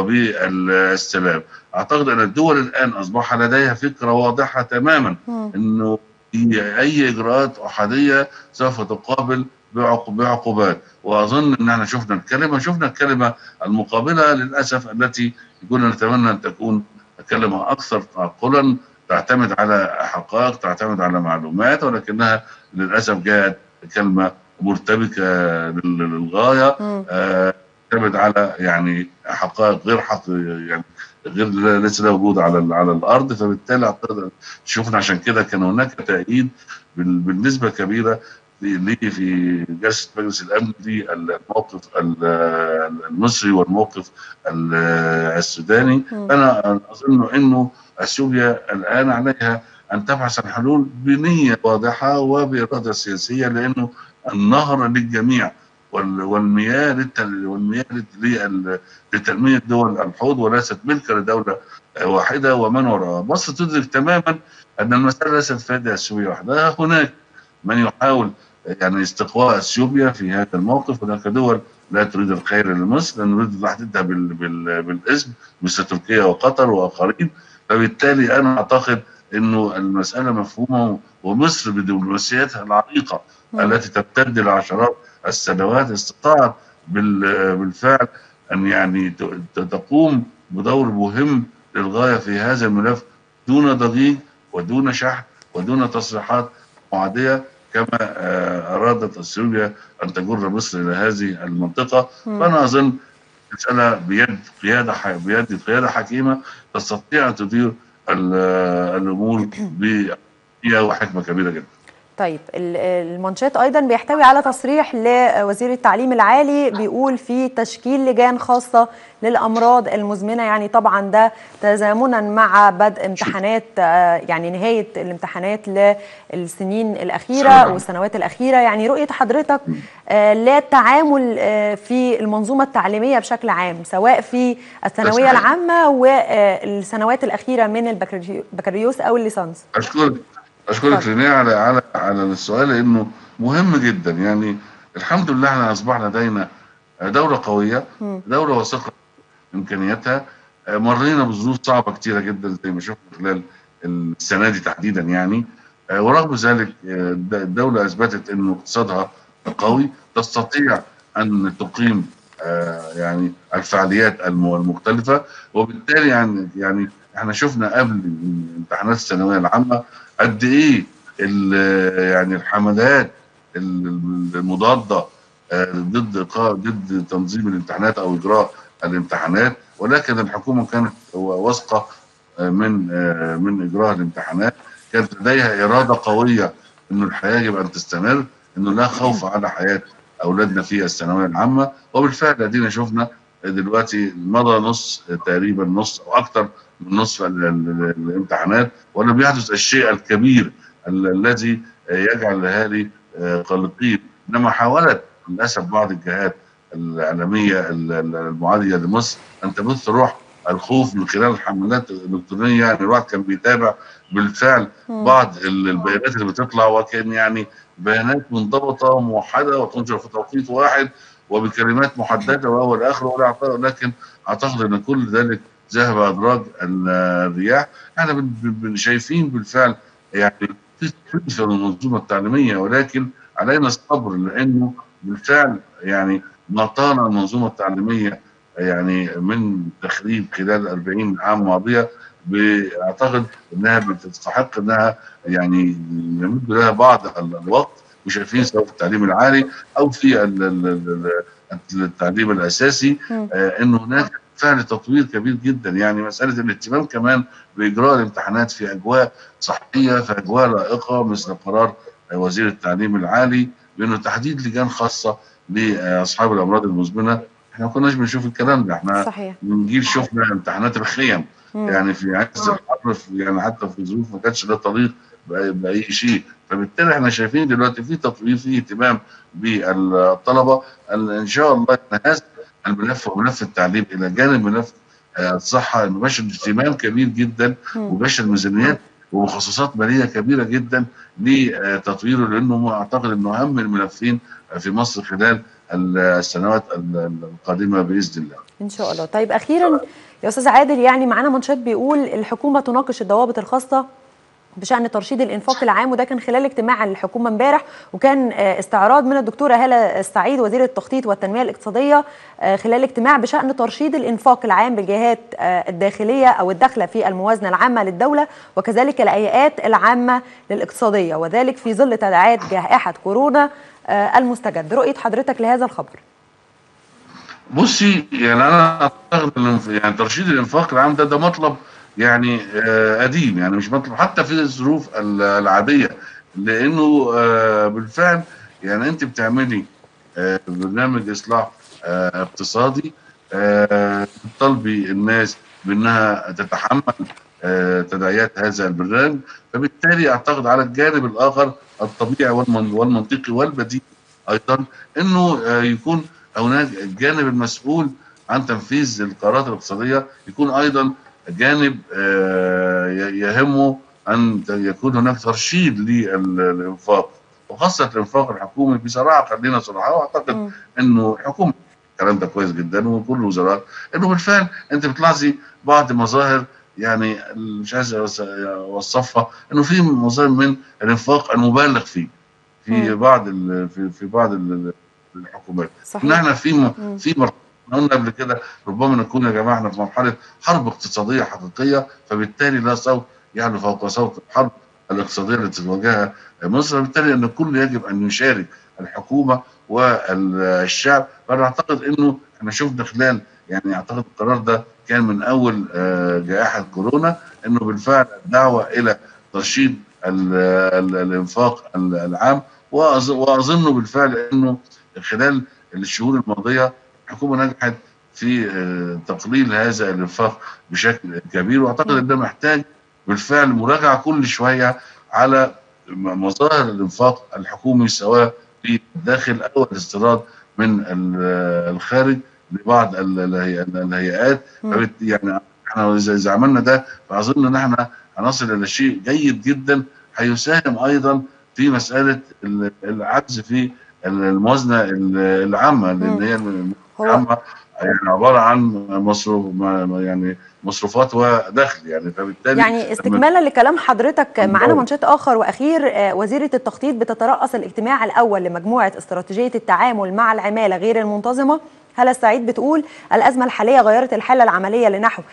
Speaker 17: وبالسلام اعتقد ان الدول الان اصبح لديها فكره واضحه تماما انه في اي اجراءات احاديه سوف تقابل بعق- بعقوبات واظن ان احنا شفنا الكلمه شفنا الكلمه المقابله للاسف التي كنا نتمنى ان تكون كلمه اكثر تعقلا تعتمد على حقائق تعتمد على معلومات ولكنها للاسف جاءت كلمه مرتبكه لل- للغايه آه، تعتمد على يعني حقائق غير حق يعني غير ليس لها وجود على ال- على الارض فبالتالي اعتقد شفنا عشان كده كان هناك تأييد بال- بالنسبه كبيره في ليه في جلسه مجلس الامن للموقف ال- المصري والموقف ال- السوداني
Speaker 18: مم.
Speaker 17: انا اظن انه اثيوبيا الان عليها ان تبحث عن حلول بنيه واضحه وباراده سياسيه لانه النهر للجميع وال- والمياه للتل... والمياه لت- لل- لتنميه دول الحوض وليست ملكا لدوله واحده ومن وراءها مصر تدرك تماما ان المساله ليست في يد اثيوبيا وحدها هناك من يحاول يعني استقواء اثيوبيا في هذا الموقف هناك دول لا تريد الخير لمصر لان نريد تحديدها بال... بال... بالاسم مثل تركيا وقطر واخرين فبالتالي انا اعتقد انه المساله مفهومه ومصر بدبلوماسيتها العريقه
Speaker 18: مم.
Speaker 17: التي تمتد لعشرات السنوات استطاعت بال- بالفعل ان يعني ت- ت- تقوم بدور مهم للغايه في هذا الملف دون ضجيج ودون شحن ودون تصريحات معاديه كما آه، ارادت اثيوبيا ان تجر مصر الى هذه المنطقه
Speaker 18: مم.
Speaker 17: فانا اظن مساله بيد قياده ح- بيد قياده حكيمه تستطيع ان تدير ال- الامور بقيادة وحكمه كبيره جدا.
Speaker 2: طيب ال- المانشيت ايضا بيحتوي على تصريح لوزير التعليم العالي بيقول في تشكيل لجان خاصه للامراض المزمنه يعني طبعا ده تزامنا مع بدء امتحانات آه، يعني نهايه الامتحانات للسنين الاخيره والسنوات الاخيره يعني رؤيه حضرتك آه، للتعامل آه، في المنظومه التعليميه بشكل عام سواء في الثانويه
Speaker 17: صحيح.
Speaker 2: العامه والسنوات الاخيره من البكالوريو- البكالوريوس او الليسانس
Speaker 17: اشكرك اشكرك رينيه على على على السؤال لانه مهم جدا يعني الحمد لله احنا اصبحنا لدينا دوله قويه
Speaker 2: مم.
Speaker 17: دوله واثقه امكانياتها آه، مرينا بظروف صعبه كتيره جدا زي ما شفنا خلال السنه دي تحديدا يعني آه، ورغم ذلك آه، الد- الدوله اثبتت انه اقتصادها قوي تستطيع ان تقيم آه، يعني الفعاليات الم- المختلفه وبالتالي يعني يعني احنا شفنا قبل امتحانات الثانويه العامه قد ايه ال- يعني الحملات ال- المضاده آه، ضد إقا- ضد تنظيم الامتحانات او اجراء الامتحانات ولكن الحكومه كانت واثقه آه، من آه، من اجراء الامتحانات كانت لديها اراده قويه انه الحياه يجب ان تستمر انه لا خوف على حياه اولادنا في الثانويه العامه وبالفعل ادينا شفنا دلوقتي مضى نص تقريبا نص او اكثر من نصف ال- ال- الامتحانات ولم يحدث الشيء الكبير ال- الذي يجعل الاهالي آه، قلقين انما حاولت للاسف بعض الجهات الاعلاميه ال- ال- المعاديه لمصر ان تبث روح الخوف من خلال الحملات الالكترونيه يعني الواحد كان بيتابع بالفعل
Speaker 18: مم.
Speaker 17: بعض ال- البيانات اللي بتطلع وكان يعني بيانات منضبطه وموحده وتنشر في توقيت واحد وبكلمات محدده واول اخره ولا أعتقد- لكن اعتقد ان كل ذلك ذهب ادراج ال- الرياح احنا بن- بن- بن- شايفين بالفعل يعني في تطوير في المنظومه التعليميه ولكن علينا الصبر لانه بالفعل يعني ما طال المنظومه التعليميه يعني من تخريب خلال 40 عام ماضيه اعتقد انها بتستحق انها يعني يمد لها بعض ال- الوقت وشايفين سواء في التعليم العالي او في ال- ال- ال- التعليم الاساسي
Speaker 18: مم.
Speaker 17: آه، انه هناك فعل تطوير كبير جدا يعني مساله الاهتمام كمان باجراء الامتحانات في اجواء صحيه في اجواء لائقه مثل قرار آه، وزير التعليم العالي بانه تحديد لجان خاصه لاصحاب الامراض المزمنه احنا ما كناش بنشوف الكلام ده احنا
Speaker 2: صحيح
Speaker 17: من جيل شفنا امتحانات الخيم
Speaker 2: مم.
Speaker 17: يعني في عز الحر في- يعني حتى في ظروف ما كانش ده طريق بأي, باي شيء فبالتالي احنا شايفين دلوقتي في تطوير في اهتمام بالطلبه ال- ان شاء الله إن هذا الملف وملف التعليم الى جانب ملف آه، الصحه انه باشا اهتمام كبير جدا
Speaker 18: مم.
Speaker 17: وباشا الميزانيات ومخصصات ماليه كبيره جدا لتطويره لانه اعتقد انه اهم الملفين في مصر خلال السنوات القادمه باذن الله.
Speaker 2: ان شاء الله طيب اخيرا يا استاذ عادل يعني معانا منشط بيقول الحكومه تناقش الضوابط الخاصه بشان ترشيد الانفاق العام وده كان خلال اجتماع الحكومه امبارح وكان آه، استعراض من الدكتوره هاله السعيد وزيره التخطيط والتنميه الاقتصاديه آه، خلال اجتماع بشان ترشيد الانفاق العام بالجهات آه، الداخليه او الداخله في الموازنه العامه للدوله وكذلك الهيئات العامه للاقتصاديه وذلك في ظل تداعيات جائحه كورونا آه، المستجد رؤيه حضرتك لهذا الخبر
Speaker 17: بصي يعني انا اعتقد الانف- يعني ترشيد الانفاق العام ده ده مطلب يعني آه قديم يعني مش مطلب حتى في الظروف ال- العاديه لانه آه بالفعل يعني انت بتعملي آه برنامج اصلاح آه اقتصادي آه تطالبي الناس بانها تتحمل آه تداعيات هذا البرنامج فبالتالي اعتقد على الجانب الاخر الطبيعي والمن- والمنطقي والبديهي ايضا انه آه يكون هناك الجانب المسؤول عن تنفيذ القرارات الاقتصاديه يكون ايضا جانب آه، ي- يهمه ان ت- يكون هناك ترشيد للانفاق وخاصه الانفاق الحكومي بصراحه خلينا صراحه واعتقد انه الحكومه الكلام ده كويس جدا وكل الوزارات انه بالفعل انت بتلاحظي بعض مظاهر يعني مش عايز أوص- اوصفها انه في مظاهر من الانفاق المبالغ فيه في بعض ال- في في بعض ال- الحكومات
Speaker 2: صحيح.
Speaker 17: ان احنا في م-
Speaker 2: مم.
Speaker 17: في مرحله قلنا قبل كده ربما نكون يا جماعه احنا في مرحله حرب اقتصاديه حقيقيه فبالتالي لا صوت يعلو فوق صوت الحرب الاقتصاديه التي تواجهها مصر وبالتالي ان الكل يجب ان يشارك الحكومه والشعب فانا اعتقد انه احنا شفنا خلال يعني اعتقد القرار ده كان من اول آه، جائحه كورونا انه بالفعل الدعوه الى ترشيد ال- ال- الانفاق ال- العام وأظ- واظن بالفعل انه خلال الشهور الماضيه الحكومه نجحت في آه، تقليل هذا الانفاق بشكل كبير واعتقد ان ده محتاج بالفعل مراجعه كل شويه على م- مظاهر الانفاق الحكومي سواء في الداخل او الاستيراد من ال- الخارج لبعض ال- الهي- الهيئات
Speaker 18: مم.
Speaker 17: فبت- يعني احنا اذا إذا عملنا ده فاظن ان احنا هنصل الى شيء جيد جدا هيساهم ايضا في مساله ال- العجز في ال- الموازنه ال- العامه
Speaker 2: مم.
Speaker 17: لان هي الم- العامه يعني عباره عن مصروف ما- ما- يعني مصروفات ودخل يعني فبالتالي
Speaker 2: يعني
Speaker 17: لما-
Speaker 2: استكمالا لكلام حضرتك معانا
Speaker 17: الله.
Speaker 2: منشط اخر واخير آه، وزيره التخطيط بتترأس الاجتماع الاول لمجموعه استراتيجيه التعامل مع العماله غير المنتظمه هلا السعيد بتقول الازمه الحاليه غيرت الحاله العمليه لنحو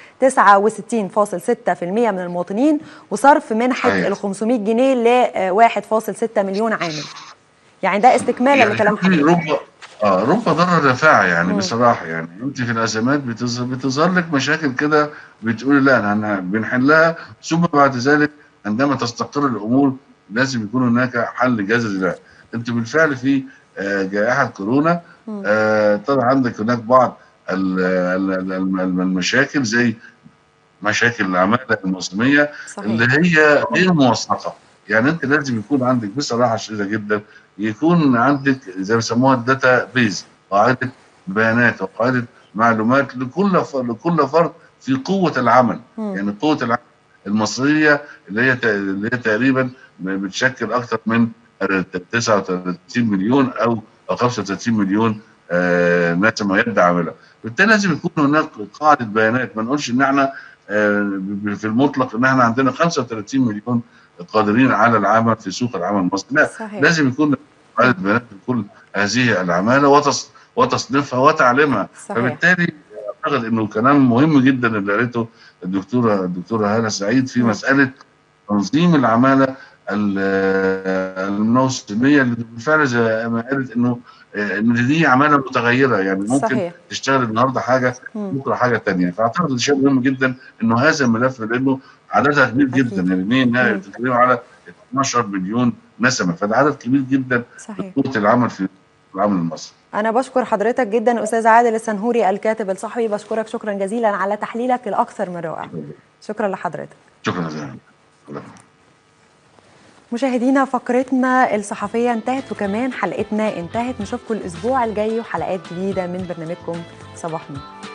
Speaker 2: 69.6% من المواطنين وصرف منحه
Speaker 17: صحيح.
Speaker 2: ال 500 جنيه ل 1.6 مليون عامل يعني ده استكمالا
Speaker 17: يعني
Speaker 2: لكلام
Speaker 17: شوفي
Speaker 2: حضرتك
Speaker 17: رب اه رب ضرر نافعه يعني
Speaker 2: مم.
Speaker 17: بصراحه يعني انت في الازمات بتظهر بتظهر لك مشاكل كده بتقولي لا انا أنا بنحلها ثم بعد ذلك عندما تستقر الامور لازم يكون هناك حل جذري لها انت بالفعل في آه، جائحه كورونا
Speaker 18: مم.
Speaker 17: آه، طبعا عندك هناك بعض ال- ال- ال- الم- المشاكل زي مشاكل العماله الموسميه
Speaker 18: صحيح.
Speaker 17: اللي هي غير موثقه يعني انت لازم يكون عندك بصراحه شديده جدا يكون عندك زي ما بيسموها الداتا بيز قاعده بيانات وقاعده معلومات لكل ف- لكل فرد في قوه العمل
Speaker 18: مم.
Speaker 17: يعني قوه العمل المصريه اللي هي ت- اللي هي تقريبا بتشكل اكثر من 39 مليون او أو 35 مليون آه، نسمه يد عامله بالتالي لازم يكون هناك قاعده بيانات ما نقولش ان احنا آه، ب- في المطلق ان احنا عندنا 35 مليون قادرين على العمل في سوق العمل المصري لا
Speaker 2: صحيح.
Speaker 17: لازم يكون قاعده بيانات لكل هذه العماله وتص وتصنيفها وتعليمها
Speaker 2: صحيح.
Speaker 17: فبالتالي اعتقد انه كلام مهم جدا اللي قالته الدكتوره الدكتوره هاله سعيد في مساله تنظيم العماله ال- الموسميه اللي بالفعل زي ما قالت انه آه، ان دي عماله متغيره يعني ممكن
Speaker 2: صحيح.
Speaker 17: تشتغل النهارده حاجه
Speaker 2: مم.
Speaker 17: بكره حاجه ثانيه فاعتقد شيء مهم جدا انه هذا الملف لانه عددها كبير جدا يعني ليه بتتكلم على 12 مليون نسمه فده عدد كبير جدا
Speaker 2: صحيح
Speaker 17: قوه العمل في العمل المصري
Speaker 2: أنا بشكر حضرتك جدا أستاذ عادل السنهوري الكاتب الصحفي بشكرك شكرا جزيلا على تحليلك الأكثر من رائع شكرا لحضرتك
Speaker 17: شكرا جزيلا
Speaker 2: مشاهدينا فقرتنا الصحفية انتهت وكمان حلقتنا انتهت نشوفكم الأسبوع الجاي وحلقات جديدة من برنامجكم صباح مين